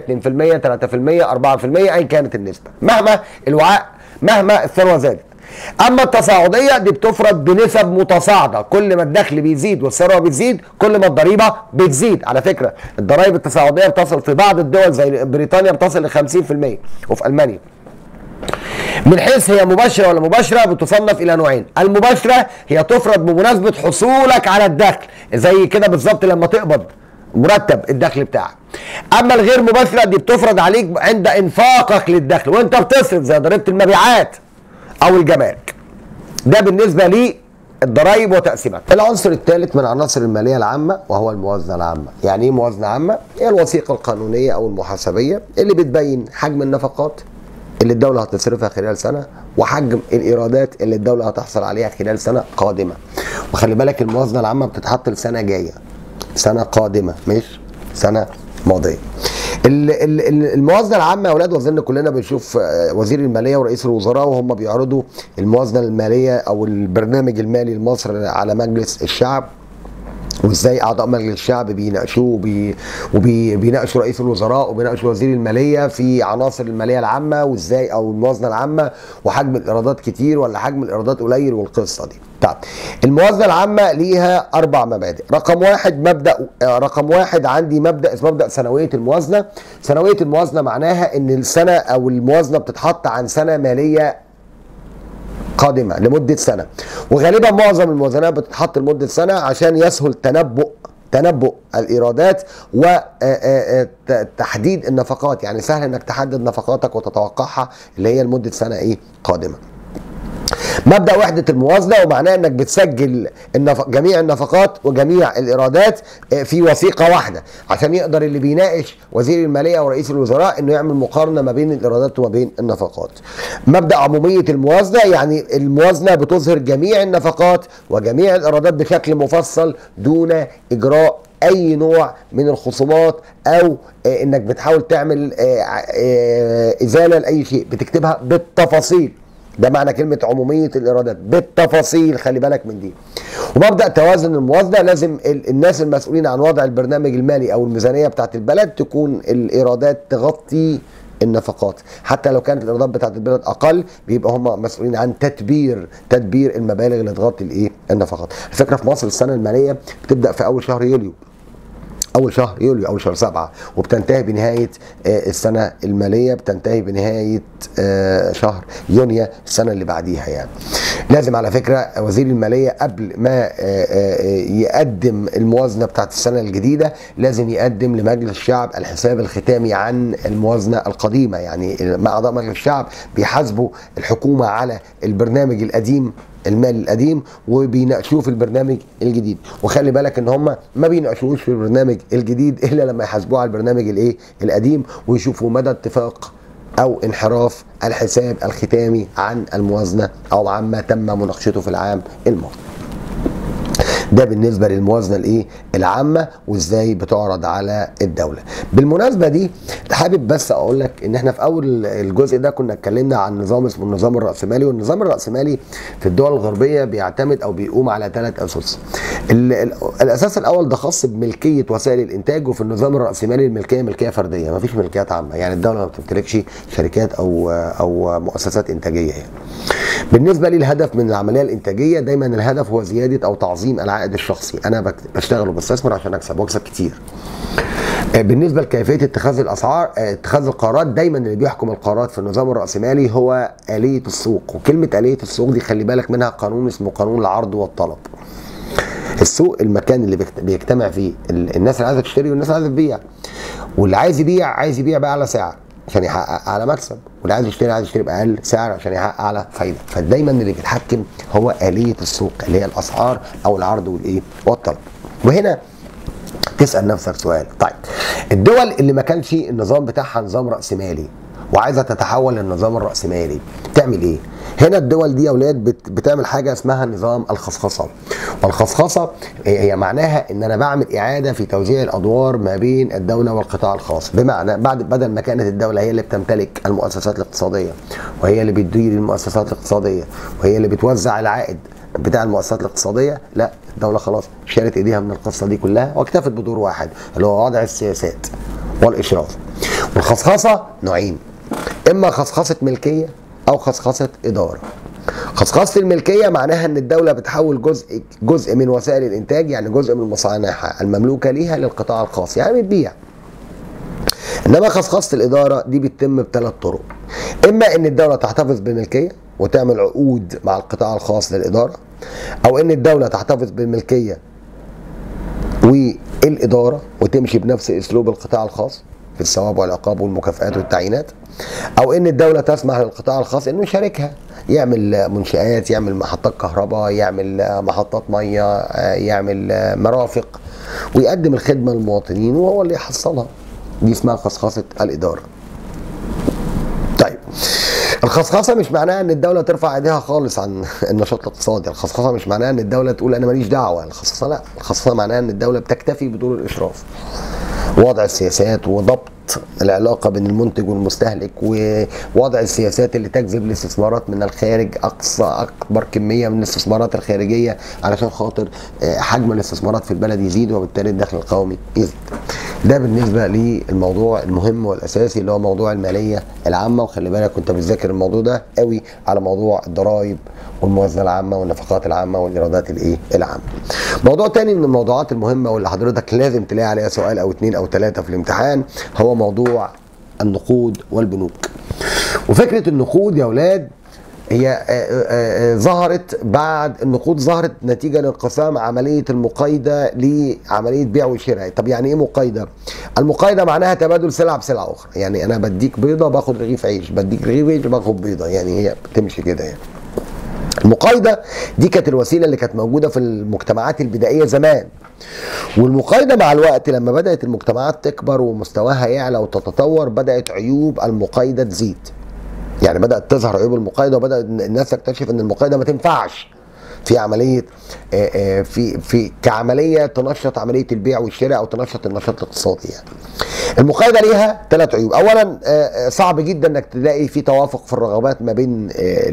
ايا كانت النسبه مهما الوعاء مهما الثروه زادت اما التصاعديه دي بتفرض بنسب متصاعده كل ما الدخل بيزيد والثروه بتزيد كل ما الضريبه بتزيد على فكره الضرائب التصاعديه بتصل في بعض الدول زي بريطانيا بتصل ل 50% وفي المانيا من حيث هي مباشرة ولا مباشرة بتصنف إلى نوعين المباشرة هي تفرض بمناسبة حصولك على الدخل زي كده بالظبط لما تقبض مرتب الدخل بتاعك اما الغير مباشره دي بتفرض عليك عند انفاقك للدخل وانت بتصرف زي ضريبه المبيعات او الجمارك ده بالنسبه لي الضرائب وتقسيماتها. العنصر الثالث من عناصر الماليه العامه وهو الموازنه العامه، يعني ايه موازنه عامه؟ هي الوثيقه القانونيه او المحاسبيه اللي بتبين حجم النفقات اللي الدوله هتصرفها خلال سنه وحجم الايرادات اللي الدوله هتحصل عليها خلال سنه قادمه. وخلي بالك الموازنه العامه بتتحط لسنه جايه. سنه قادمه مش سنه ماضيه. ال- ال- ال- الموازنه العامه يا اولاد واظن كلنا بنشوف آه، وزير الماليه ورئيس الوزراء وهم بيعرضوا الموازنه الماليه او البرنامج المالي لمصر على مجلس الشعب وازاي اعضاء مجلس الشعب بيناقشوه وبي وبيناقشوا رئيس الوزراء وبيناقشوا وزير الماليه في عناصر الماليه العامه وازاي او الموازنه العامه وحجم الايرادات كتير ولا حجم الايرادات قليل والقصه دي. طيب الموازنه العامه ليها اربع مبادئ، رقم واحد مبدا رقم واحد عندي مبدا اسمه مبدا سنويه الموازنه، سنويه الموازنه معناها ان السنه او الموازنه بتتحط عن سنه ماليه قادمه لمده سنه وغالبا معظم الموازنات بتتحط لمده سنه عشان يسهل تنبؤ تنبؤ الايرادات وتحديد النفقات يعني سهل انك تحدد نفقاتك وتتوقعها اللي هي لمده سنه ايه قادمه مبدا وحده الموازنه ومعناه انك بتسجل النف... جميع النفقات وجميع الايرادات في وثيقه واحده عشان يقدر اللي بيناقش وزير الماليه ورئيس الوزراء انه يعمل مقارنه ما بين الايرادات وما بين النفقات. مبدا عموميه الموازنه يعني الموازنه بتظهر جميع النفقات وجميع الايرادات بشكل مفصل دون اجراء اي نوع من الخصومات او انك بتحاول تعمل ازاله لاي شيء بتكتبها بالتفاصيل ده معنى كلمة عمومية الإيرادات بالتفاصيل خلي بالك من دي ومبدأ توازن الموازنة لازم الناس المسؤولين عن وضع البرنامج المالي أو الميزانية بتاعت البلد تكون الإيرادات تغطي النفقات حتى لو كانت الايرادات بتاعت البلد اقل بيبقى هم مسؤولين عن تدبير تدبير المبالغ اللي تغطي الايه النفقات الفكره في مصر السنه الماليه بتبدا في اول شهر يوليو اول شهر يوليو اول شهر سبعة وبتنتهي بنهايه السنه الماليه بتنتهي بنهايه شهر يونيو السنه اللي بعديها يعني لازم على فكره وزير الماليه قبل ما يقدم الموازنه بتاعت السنه الجديده لازم يقدم لمجلس الشعب الحساب الختامي عن الموازنه القديمه يعني مع اعضاء مجلس الشعب بيحاسبوا الحكومه على البرنامج القديم المالي القديم وبيناقشوه في البرنامج الجديد وخلي بالك ان هم ما بيناقشوش في البرنامج الجديد الا لما يحاسبوه على البرنامج الايه القديم ويشوفوا مدى اتفاق او انحراف الحساب الختامي عن الموازنه او عما تم مناقشته في العام الماضي ده بالنسبه للموازنه الايه العامه وازاي بتعرض على الدوله بالمناسبه دي حابب بس اقول لك ان احنا في اول الجزء ده كنا اتكلمنا عن نظام اسمه النظام الراسمالي والنظام الراسمالي في الدول الغربيه بيعتمد او بيقوم على ثلاث اسس الاساس الاول ده خاص بملكيه وسائل الانتاج وفي النظام الراسمالي الملكيه ملكيه فرديه ما فيش ملكيات عامه يعني الدوله ما بتمتلكش شركات او او مؤسسات انتاجيه يعني بالنسبه لي الهدف من العمليه الانتاجيه دايما الهدف هو زياده او تعظيم العائد الشخصي انا بشتغل وبستثمر عشان اكسب واكسب كتير بالنسبه لكيفيه اتخاذ الاسعار اتخاذ القرارات دايما اللي بيحكم القرارات في النظام الراسمالي هو اليه السوق وكلمه اليه السوق دي خلي بالك منها قانون اسمه قانون العرض والطلب السوق المكان اللي بيجتمع فيه الناس اللي عايزه تشتري والناس اللي عايزه تبيع واللي عايز يبيع عايز يبيع باعلى سعر عشان يحقق اعلى مكسب واللي عايز يشتري عايز يشتري باقل سعر عشان يحقق اعلى فايده فدايما اللي بيتحكم هو اليه السوق اللي هي الاسعار او العرض والايه والطلب وهنا تسال نفسك سؤال طيب الدول اللي ما كانش النظام بتاعها نظام راسمالي وعايزه تتحول للنظام الراسمالي تعمل ايه هنا الدول دي يا اولاد بتعمل حاجه اسمها نظام الخصخصه والخصخصه هي معناها ان انا بعمل اعاده في توزيع الادوار ما بين الدوله والقطاع الخاص بمعنى بعد بدل ما كانت الدوله هي اللي بتمتلك المؤسسات الاقتصاديه وهي اللي بتدير المؤسسات الاقتصاديه وهي اللي بتوزع العائد بتاع المؤسسات الاقتصاديه لا الدوله خلاص شالت ايديها من القصه دي كلها واكتفت بدور واحد اللي هو وضع السياسات والاشراف والخصخصه نوعين اما خصخصه ملكيه او خصخصه اداره خصخصه الملكيه معناها ان الدوله بتحول جزء جزء من وسائل الانتاج يعني جزء من مصانعها المملوكه ليها للقطاع الخاص يعني بتبيع انما خصخصه الاداره دي بتتم بثلاث طرق اما ان الدوله تحتفظ بالملكيه وتعمل عقود مع القطاع الخاص للاداره او ان الدوله تحتفظ بالملكيه والاداره وتمشي بنفس اسلوب القطاع الخاص في الثواب والعقاب والمكافآت والتعيينات او ان الدوله تسمح للقطاع الخاص انه يشاركها يعمل منشآت يعمل محطات كهرباء يعمل محطات ميه يعمل مرافق ويقدم الخدمه للمواطنين وهو اللي يحصلها دي اسمها خصخصه الاداره طيب الخصخصه مش معناها ان الدوله ترفع ايديها خالص عن النشاط الاقتصادي الخصخصه مش معناها ان الدوله تقول انا ماليش دعوه الخصخصه لا الخصخصه معناها ان الدوله بتكتفي بدور الاشراف وضع السياسات وضبط العلاقه بين المنتج والمستهلك ووضع السياسات اللي تجذب الاستثمارات من الخارج اقصى اكبر كميه من الاستثمارات الخارجيه علشان خاطر آه، حجم الاستثمارات في البلد يزيد وبالتالي الدخل القومي يزيد. ده بالنسبه للموضوع المهم والاساسي اللي هو موضوع الماليه العامه وخلي بالك كنت بتذاكر الموضوع ده قوي على موضوع الضرائب والموازنه العامه والنفقات العامه والايرادات الايه العامه. موضوع تاني من الموضوعات المهمه واللي حضرتك لازم تلاقي عليها سؤال او اتنين او ثلاثه في الامتحان هو موضوع النقود والبنوك. وفكره النقود يا اولاد هي آه، آه، آه، ظهرت بعد النقود ظهرت نتيجه لانقسام عمليه المقايضه لعمليه بيع وشراء طب يعني ايه مقايضه المقايضه معناها تبادل سلعه بسلعه اخرى يعني انا بديك بيضه باخد رغيف عيش بديك رغيف عيش باخد بيضه يعني هي بتمشي كده يعني المقايضه دي كانت الوسيله اللي كانت موجوده في المجتمعات البدائيه زمان والمقايضه مع الوقت لما بدات المجتمعات تكبر ومستواها يعلى وتتطور بدات عيوب المقايضه تزيد يعني بدات تظهر عيوب المقايضه وبدا الناس تكتشف ان المقايضه ما تنفعش في عمليه آه، آه، في في كعمليه تنشط عمليه البيع والشراء او تنشط النشاط الاقتصادي يعني. المقايضه ليها ثلاث عيوب، اولا آه، صعب جدا انك تلاقي في توافق في الرغبات ما بين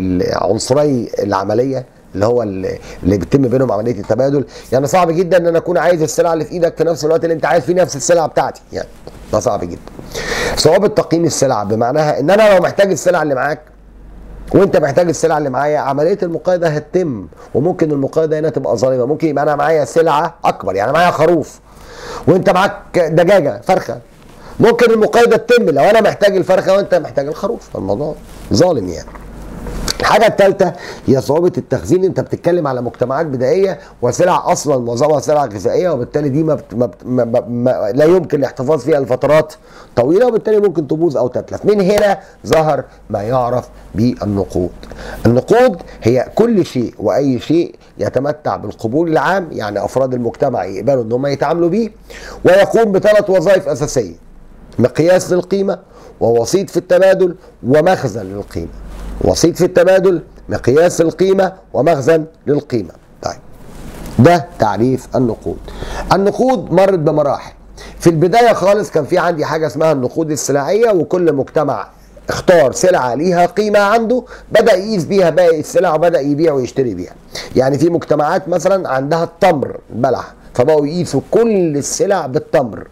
عنصري العمليه اللي هو اللي بيتم بينهم عمليه التبادل يعني صعب جدا ان انا اكون عايز السلعه اللي في ايدك في نفس الوقت اللي انت عايز فيه نفس السلعه بتاعتي يعني ده صعب جدا صعوبه تقييم السلع بمعناها ان انا لو محتاج السلع اللي معاك وانت محتاج السلع اللي معايا عمليه المقايضه هتتم وممكن المقايضه هنا تبقى ظالمه ممكن يبقى انا معايا سلعه اكبر يعني معايا خروف وانت معاك دجاجه فرخه ممكن المقايضه تتم لو انا محتاج الفرخه وانت محتاج الخروف فالموضوع ظالم يعني الحاجه الثالثه هي صعوبه التخزين انت بتتكلم على مجتمعات بدائيه وسلع اصلا معظمها سلع غذائيه وبالتالي دي ما, بت... ما, بت... ما, ما لا يمكن الاحتفاظ فيها لفترات طويله وبالتالي ممكن تبوظ او تتلف من هنا ظهر ما يعرف بالنقود النقود هي كل شيء واي شيء يتمتع بالقبول العام يعني افراد المجتمع يقبلوا ان هم يتعاملوا بيه ويقوم بثلاث وظائف اساسيه مقياس للقيمه ووسيط في التبادل ومخزن للقيمه وسيط في التبادل مقياس القيمة ومخزن للقيمة طيب ده تعريف النقود النقود مرت بمراحل في البداية خالص كان في عندي حاجة اسمها النقود السلعية وكل مجتمع اختار سلعة ليها قيمة عنده بدأ يقيس بيها باقي السلع وبدأ يبيع ويشتري بيها يعني في مجتمعات مثلا عندها التمر بلح فبقوا يقيسوا كل السلع بالتمر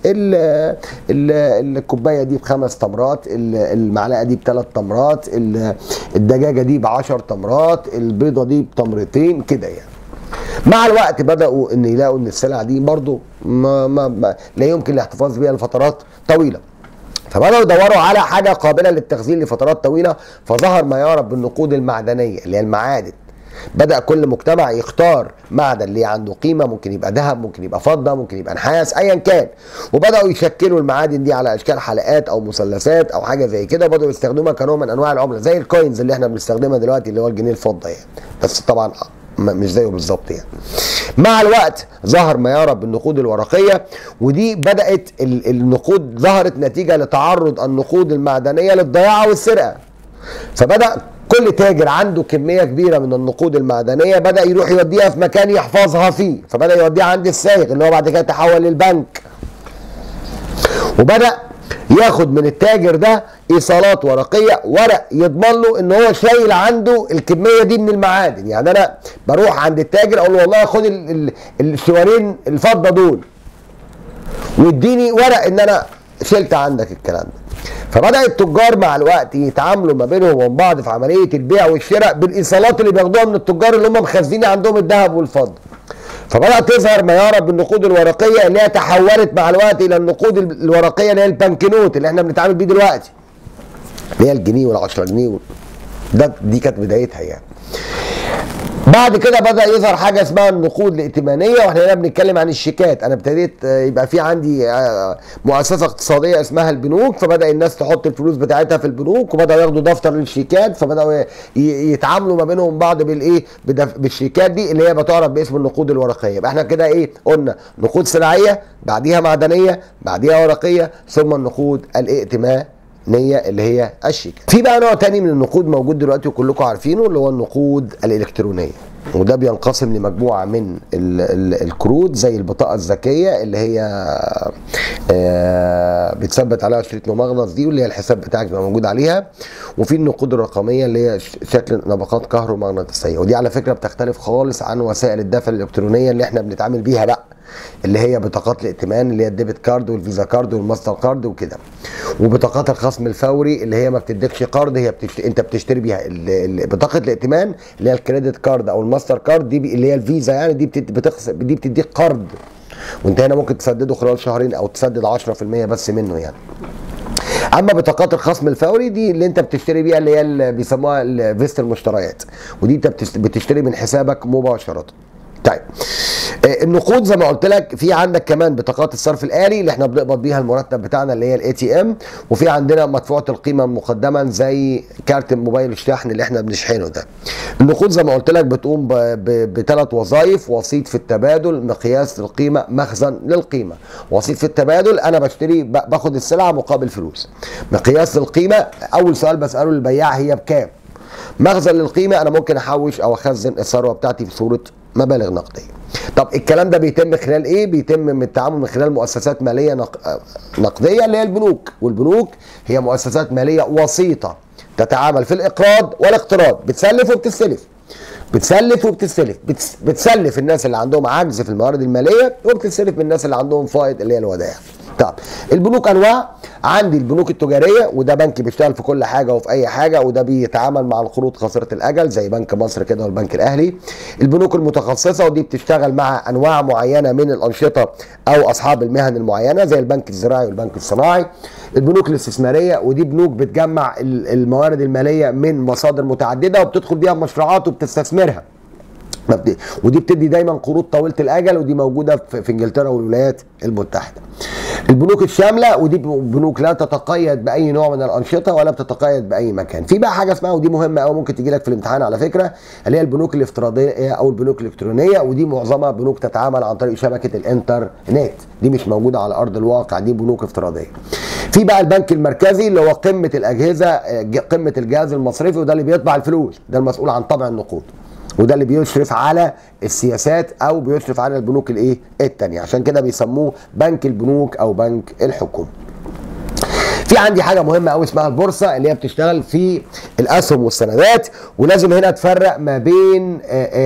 الكوبايه دي بخمس تمرات المعلقه دي بثلاث تمرات الدجاجه دي بعشر تمرات البيضه دي بتمرتين كده يعني مع الوقت بداوا ان يلاقوا ان السلع دي برضو ما ما ما لا يمكن الاحتفاظ بها لفترات طويله فبداوا يدوروا على حاجه قابله للتخزين لفترات طويله فظهر ما يعرف بالنقود المعدنيه اللي هي المعادن بدا كل مجتمع يختار معدن ليه عنده قيمه ممكن يبقى ذهب ممكن يبقى فضه ممكن يبقى نحاس ايا كان وبداوا يشكلوا المعادن دي على اشكال حلقات او مثلثات او حاجه زي كده وبداوا يستخدموها كنوع من انواع العمله زي الكوينز اللي احنا بنستخدمها دلوقتي اللي هو الجنيه الفضه يعني بس طبعا مش زيه بالظبط يعني مع الوقت ظهر ما يعرف بالنقود الورقيه ودي بدات النقود ظهرت نتيجه لتعرض النقود المعدنيه للضياع والسرقه فبدا كل تاجر عنده كمية كبيرة من النقود المعدنية بدأ يروح يوديها في مكان يحفظها فيه فبدأ يوديها عند السائق اللي هو بعد كده تحول للبنك وبدأ ياخد من التاجر ده ايصالات ورقيه ورق يضمن له ان هو شايل عنده الكميه دي من المعادن يعني انا بروح عند التاجر اقول له والله خد الشوارين الفضه دول واديني ورق ان انا شلت عندك الكلام ده فبدا التجار مع الوقت يتعاملوا ما بينهم وبين بعض في عمليه البيع والشراء بالايصالات اللي بياخدوها من التجار اللي هم مخزنين عندهم الذهب والفضه فبدات تظهر ما يعرف بالنقود الورقيه اللي هي تحولت مع الوقت الى النقود الورقيه اللي هي البنكنوت اللي احنا بنتعامل بيه دلوقتي اللي هي الجنيه وال10 جنيه ده دي كانت بدايتها يعني بعد كده بدا يظهر حاجه اسمها النقود الائتمانيه واحنا هنا بنتكلم عن الشيكات انا ابتديت آه، يبقى في عندي آه، مؤسسه اقتصاديه اسمها البنوك فبدا الناس تحط الفلوس بتاعتها في البنوك وبداوا ياخدوا دفتر للشيكات فبداوا يتعاملوا ما بينهم بعض بالايه بالشيكات دي اللي هي بتعرف باسم النقود الورقيه يبقى احنا كده ايه قلنا نقود سلعيه بعديها معدنيه بعديها ورقيه ثم النقود الائتمانيه نية اللي هي الشيك في بقى نوع تاني من النقود موجود دلوقتي وكلكم عارفينه اللي هو النقود الالكترونيه وده بينقسم لمجموعه من ال ال الكروت زي البطاقه الذكيه اللي هي آه بتثبت عليها شريط ممغناطيس دي واللي هي الحساب بتاعك بيبقى موجود عليها وفي النقود الرقميه اللي هي شكل نبقات كهرومغناطيسيه ودي على فكره بتختلف خالص عن وسائل الدفع الالكترونيه اللي احنا بنتعامل بيها بقى اللي هي بطاقات الائتمان اللي هي الديبت كارد والفيزا كارد والماستر كارد وكده وبطاقات الخصم الفوري اللي هي ما بتديكش قرض هي بتشت... انت بتشتري بيها بطاقه الائتمان اللي هي الكريدت كارد او الماستر كارد دي اللي هي الفيزا يعني دي بتد... بتخص... دي بتديك قرض وانت هنا ممكن تسدده خلال شهرين او تسدد 10% بس منه يعني اما بطاقات الخصم الفوري دي اللي انت بتشتري بيها اللي هي اللي بيسموها فيست المشتريات ودي انت بتشتري من حسابك مباشره طيب النقود زي ما قلت لك في عندك كمان بطاقات الصرف الالي اللي احنا بنقبض بيها المرتب بتاعنا اللي هي الاي تي ام وفي عندنا مدفوعه القيمه مقدما زي كارت الموبايل الشحن اللي احنا بنشحنه ده النقود زي ما قلت لك بتقوم بثلاث وظائف وسيط في التبادل مقياس القيمه مخزن للقيمه وسيط في التبادل انا بشتري باخد السلعه مقابل فلوس مقياس للقيمه اول سؤال بساله للبياع هي بكام مخزن للقيمه انا ممكن احوش او اخزن الثروه بتاعتي في صوره مبالغ نقديه طب الكلام ده بيتم خلال ايه بيتم من التعامل من خلال مؤسسات ماليه نق... نقديه اللي هي البنوك والبنوك هي مؤسسات ماليه وسيطه تتعامل في الاقراض والاقتراض بتسلف وبتستلف بتسلف وبتستلف بتس... بتسلف الناس اللي عندهم عجز في الموارد الماليه وبتستلف من الناس اللي عندهم فائض اللي هي الودائع طب البنوك انواع عندي البنوك التجاريه وده بنك بيشتغل في كل حاجه وفي اي حاجه وده بيتعامل مع القروض قصيره الاجل زي بنك مصر كده والبنك الاهلي البنوك المتخصصه ودي بتشتغل مع انواع معينه من الانشطه او اصحاب المهن المعينه زي البنك الزراعي والبنك الصناعي البنوك الاستثماريه ودي بنوك بتجمع الموارد الماليه من مصادر متعدده وبتدخل بيها مشروعات وبتستثمرها ودي بتدي دايما قروض طويله الاجل ودي موجوده في انجلترا والولايات المتحده. البنوك الشامله ودي بنوك لا تتقيد باي نوع من الانشطه ولا بتتقيد باي مكان. في بقى حاجه اسمها ودي مهمه قوي ممكن تجي لك في الامتحان على فكره اللي هي البنوك الافتراضيه او البنوك الالكترونيه ودي معظمها بنوك تتعامل عن طريق شبكه الانترنت. دي مش موجوده على ارض الواقع دي بنوك افتراضيه. في بقى البنك المركزي اللي هو قمه الاجهزه قمه الجهاز المصرفي وده اللي بيطبع الفلوس ده المسؤول عن طبع النقود. وده اللي بيشرف على السياسات او بيشرف على البنوك الايه التانية عشان كده بيسموه بنك البنوك او بنك الحكومه في عندي حاجه مهمه قوي اسمها البورصه اللي هي بتشتغل في الاسهم والسندات ولازم هنا تفرق ما بين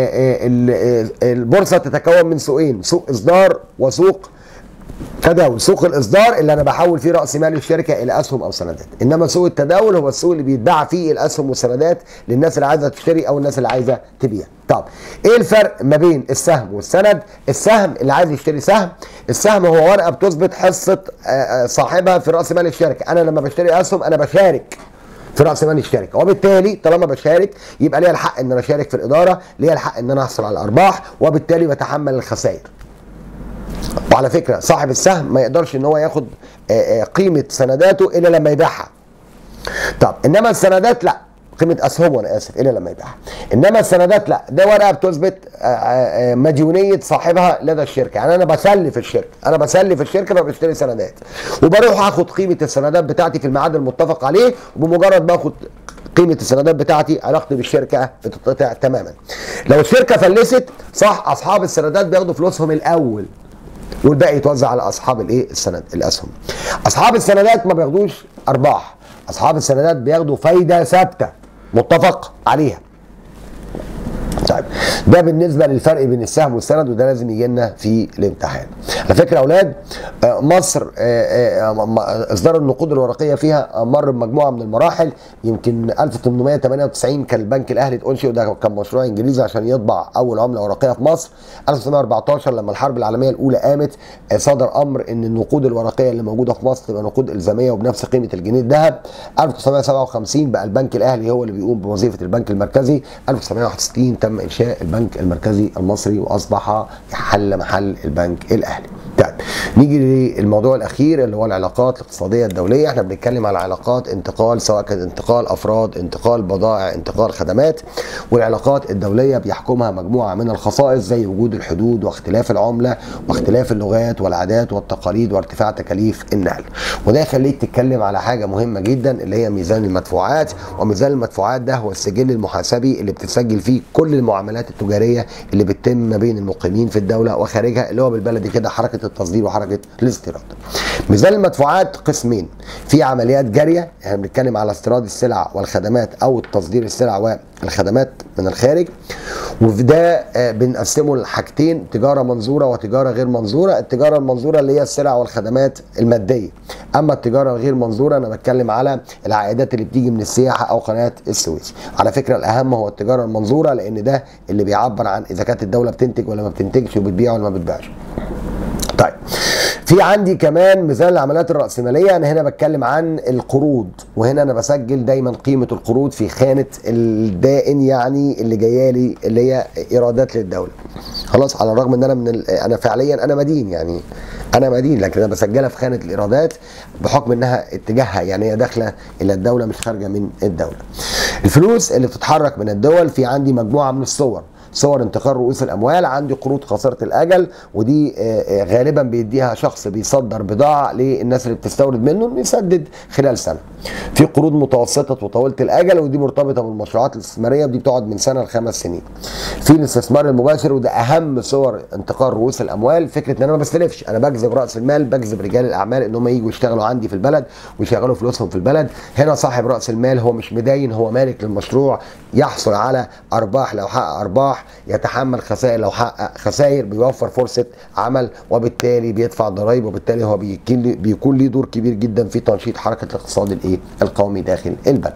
البورصه تتكون من سوقين سوق اصدار وسوق تداول سوق الاصدار اللي انا بحول فيه راس مال الشركه الى اسهم او سندات انما سوق التداول هو السوق اللي بيتباع فيه الاسهم والسندات للناس اللي عايزه تشتري او الناس اللي عايزه تبيع طب ايه الفرق ما بين السهم والسند السهم اللي عايز يشتري سهم السهم هو ورقه بتثبت حصه صاحبها في راس مال الشركه انا لما بشتري اسهم انا بشارك في راس مال الشركه وبالتالي طالما بشارك يبقى ليا الحق ان انا اشارك في الاداره ليا الحق ان انا احصل على الارباح وبالتالي بتحمل الخسائر وعلى فكره صاحب السهم ما يقدرش ان هو ياخد قيمه سنداته الا لما يبيعها طب انما السندات لا قيمه اسهمه انا اسف الا لما يبيعها انما السندات لا ده ورقه بتثبت مديونيه صاحبها لدى الشركه يعني انا بسلف الشركه انا بسلف الشركه فبشتري سندات وبروح اخد قيمه السندات بتاعتي في الميعاد المتفق عليه وبمجرد ما اخد قيمه السندات بتاعتي علاقتي بالشركه بتتقطع تماما لو الشركه فلست صح اصحاب السندات بياخدوا فلوسهم الاول والباقي يتوزع على اصحاب الايه السند الاسهم اصحاب السندات ما بياخدوش ارباح اصحاب السندات بياخدوا فايده ثابته متفق عليها طيب ده بالنسبه للفرق بين السهم والسند وده لازم يجي لنا في الامتحان على فكره يا اولاد مصر اصدار النقود الورقيه فيها مر بمجموعه من المراحل يمكن 1898 كان البنك الاهلي انشئ وده كان مشروع انجليزي عشان يطبع اول عمله ورقيه في مصر 1914 لما الحرب العالميه الاولى قامت صدر امر ان النقود الورقيه اللي موجوده في مصر تبقى نقود الزاميه وبنفس قيمه الجنيه الذهب 1957 بقى البنك الاهلي هو اللي بيقوم بوظيفه البنك المركزي 1961 تم انشاء البنك المركزي المصري واصبح حل محل البنك الاهلي. طيب نيجي للموضوع الاخير اللي هو العلاقات الاقتصاديه الدوليه احنا بنتكلم على علاقات انتقال سواء كانت انتقال افراد انتقال بضائع انتقال خدمات والعلاقات الدوليه بيحكمها مجموعه من الخصائص زي وجود الحدود واختلاف العمله واختلاف اللغات والعادات والتقاليد وارتفاع تكاليف النقل وده يخليك تتكلم على حاجه مهمه جدا اللي هي ميزان المدفوعات وميزان المدفوعات ده هو السجل المحاسبي اللي بتتسجل فيه كل المعاملات التجاريه اللي بتتم ما بين المقيمين في الدوله وخارجها اللي هو بالبلدي كده حركه التصدير وحركه الاستيراد. ميزان المدفوعات قسمين في عمليات جاريه احنا يعني بنتكلم على استيراد السلع والخدمات او تصدير السلع والخدمات من الخارج وفي ده بنقسمه لحاجتين تجاره منظوره وتجاره غير منظوره التجاره المنظوره اللي هي السلع والخدمات الماديه اما التجاره الغير منظوره انا بتكلم على العائدات اللي بتيجي من السياحه او قناه السويس على فكره الاهم هو التجاره المنظوره لان ده اللي بيعبر عن اذا كانت الدوله بتنتج ولا ما بتنتجش وبتبيع ولا ما بتبيعش طيب في عندي كمان ميزان العمليات الرأسمالية أنا هنا بتكلم عن القروض وهنا أنا بسجل دايما قيمة القروض في خانة الدائن يعني اللي جاية لي اللي هي إيرادات للدولة خلاص على الرغم ان انا من ال... انا فعليا انا مدين يعني انا مدين لكن انا بسجلها في خانه الايرادات بحكم انها اتجاهها يعني هي داخله الى الدوله مش خارجه من الدوله. الفلوس اللي بتتحرك من الدول في عندي مجموعه من الصور صور انتقال رؤوس الاموال عندي قروض قصيره الاجل ودي غالبا بيديها شخص بيصدر بضاعه للناس اللي بتستورد منه انه يسدد خلال سنه. في قروض متوسطه وطويله الاجل ودي مرتبطه بالمشروعات الاستثماريه ودي بتقعد من سنه لخمس سنين. في الاستثمار المباشر وده اهم صور انتقال رؤوس الاموال فكره ان انا ما بستلفش انا بجذب راس المال بجذب رجال الاعمال ان هم يجوا يشتغلوا عندي في البلد ويشغلوا فلوسهم في البلد هنا صاحب راس المال هو مش مداين هو مالك للمشروع يحصل على ارباح لو حقق ارباح يتحمل خسائر لو حقق خسائر بيوفر فرصه عمل وبالتالي بيدفع ضرائب وبالتالي هو بيكون ليه دور كبير جدا في تنشيط حركه الاقتصاد الايه القومي داخل البلد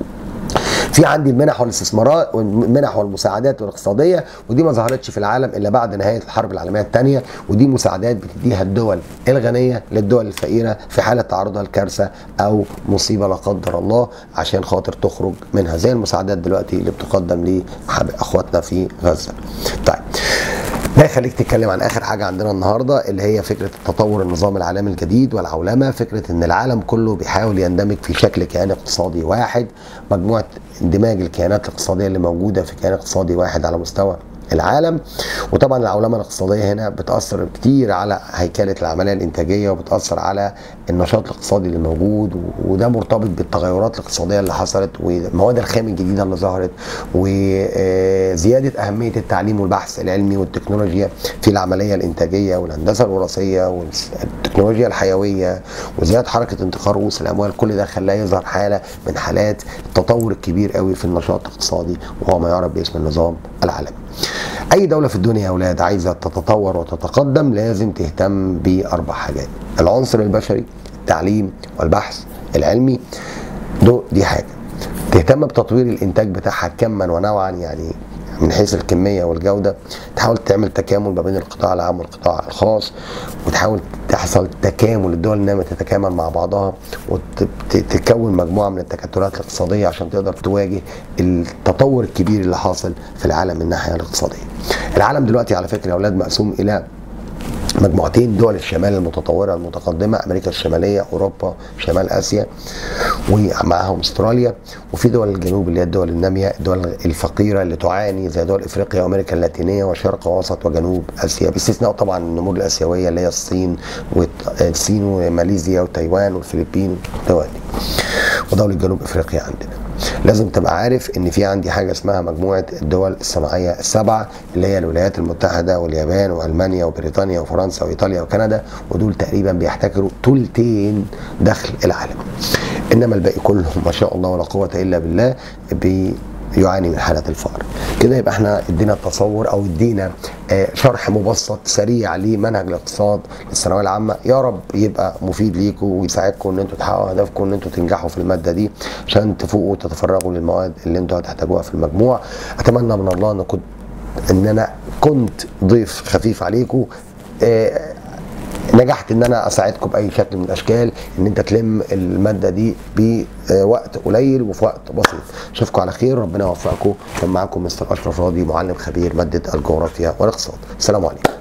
في عندي المنح والاستثمارات والمنح والمساعدات الاقتصاديه ودي ما ظهرتش في العالم الا بعد نهايه الحرب العالميه الثانيه ودي مساعدات بتديها الدول الغنيه للدول الفقيره في حاله تعرضها لكارثه او مصيبه لا قدر الله عشان خاطر تخرج منها زي المساعدات دلوقتي اللي بتقدم لاخواتنا في غزه. طيب ده يخليك تتكلم عن اخر حاجه عندنا النهارده اللي هي فكره تطور النظام العالمي الجديد والعولمه فكره ان العالم كله بيحاول يندمج في شكل كيان اقتصادي واحد مجموعه اندماج الكيانات الاقتصاديه اللي موجوده في كيان اقتصادي واحد على مستوى العالم وطبعا العولمه الاقتصاديه هنا بتاثر كتير على هيكله العمليه الانتاجيه وبتاثر على النشاط الاقتصادي اللي موجود وده مرتبط بالتغيرات الاقتصاديه اللي حصلت والمواد الخام الجديده اللي ظهرت وزياده اهميه التعليم والبحث العلمي والتكنولوجيا في العمليه الانتاجيه والهندسه الوراثيه والتكنولوجيا الحيويه وزياده حركه انتقال رؤوس الاموال كل ده خلاه يظهر حاله من حالات التطور الكبير قوي في النشاط الاقتصادي وهو ما يعرف باسم النظام العالمي. اي دوله في الدنيا يا اولاد عايزه تتطور وتتقدم لازم تهتم باربع حاجات العنصر البشري التعليم والبحث العلمي دو دي حاجه تهتم بتطوير الانتاج بتاعها كما ونوعا يعني من حيث الكمية والجودة تحاول تعمل تكامل ما بين القطاع العام والقطاع الخاص وتحاول تحصل تكامل الدول انها تتكامل مع بعضها وتكون مجموعة من التكتلات الاقتصادية عشان تقدر تواجه التطور الكبير اللي حاصل في العالم من الناحية الاقتصادية العالم دلوقتي على فكرة يا أولاد مقسوم إلى مجموعتين دول الشمال المتطورة المتقدمة أمريكا الشمالية أوروبا شمال آسيا ومعاهم استراليا وفي دول الجنوب اللي هي الدول النامية الدول الفقيرة اللي تعاني زي دول إفريقيا وأمريكا اللاتينية وشرق وسط وجنوب آسيا باستثناء طبعا النمور الآسيوية اللي هي الصين والصين وماليزيا وتايوان والفلبين والدول دي ودولة جنوب إفريقيا عندنا لازم تبقى عارف ان في عندي حاجه اسمها مجموعه الدول الصناعيه السبعه اللي هي الولايات المتحده واليابان والمانيا وبريطانيا وفرنسا وايطاليا وكندا ودول تقريبا بيحتكروا ثلثين دخل العالم انما الباقي كله ما شاء الله ولا قوه الا بالله بي يعاني من حالة الفقر كده يبقى احنا ادينا التصور او ادينا شرح مبسط سريع لمنهج الاقتصاد للثانويه العامه يا رب يبقى مفيد ليكم ويساعدكم ان انتوا تحققوا اهدافكم ان انتوا تنجحوا في الماده دي عشان تفوقوا وتتفرغوا للمواد اللي انتوا هتحتاجوها في المجموع اتمنى من الله ان كنت ان انا كنت ضيف خفيف عليكم نجحت ان انا اساعدكم باي شكل من الاشكال ان انت تلم الماده دي بوقت قليل وفي وقت بسيط اشوفكم على خير ربنا يوفقكم كان معاكم مستر اشرف راضي معلم خبير ماده الجغرافيا والاقتصاد السلام عليكم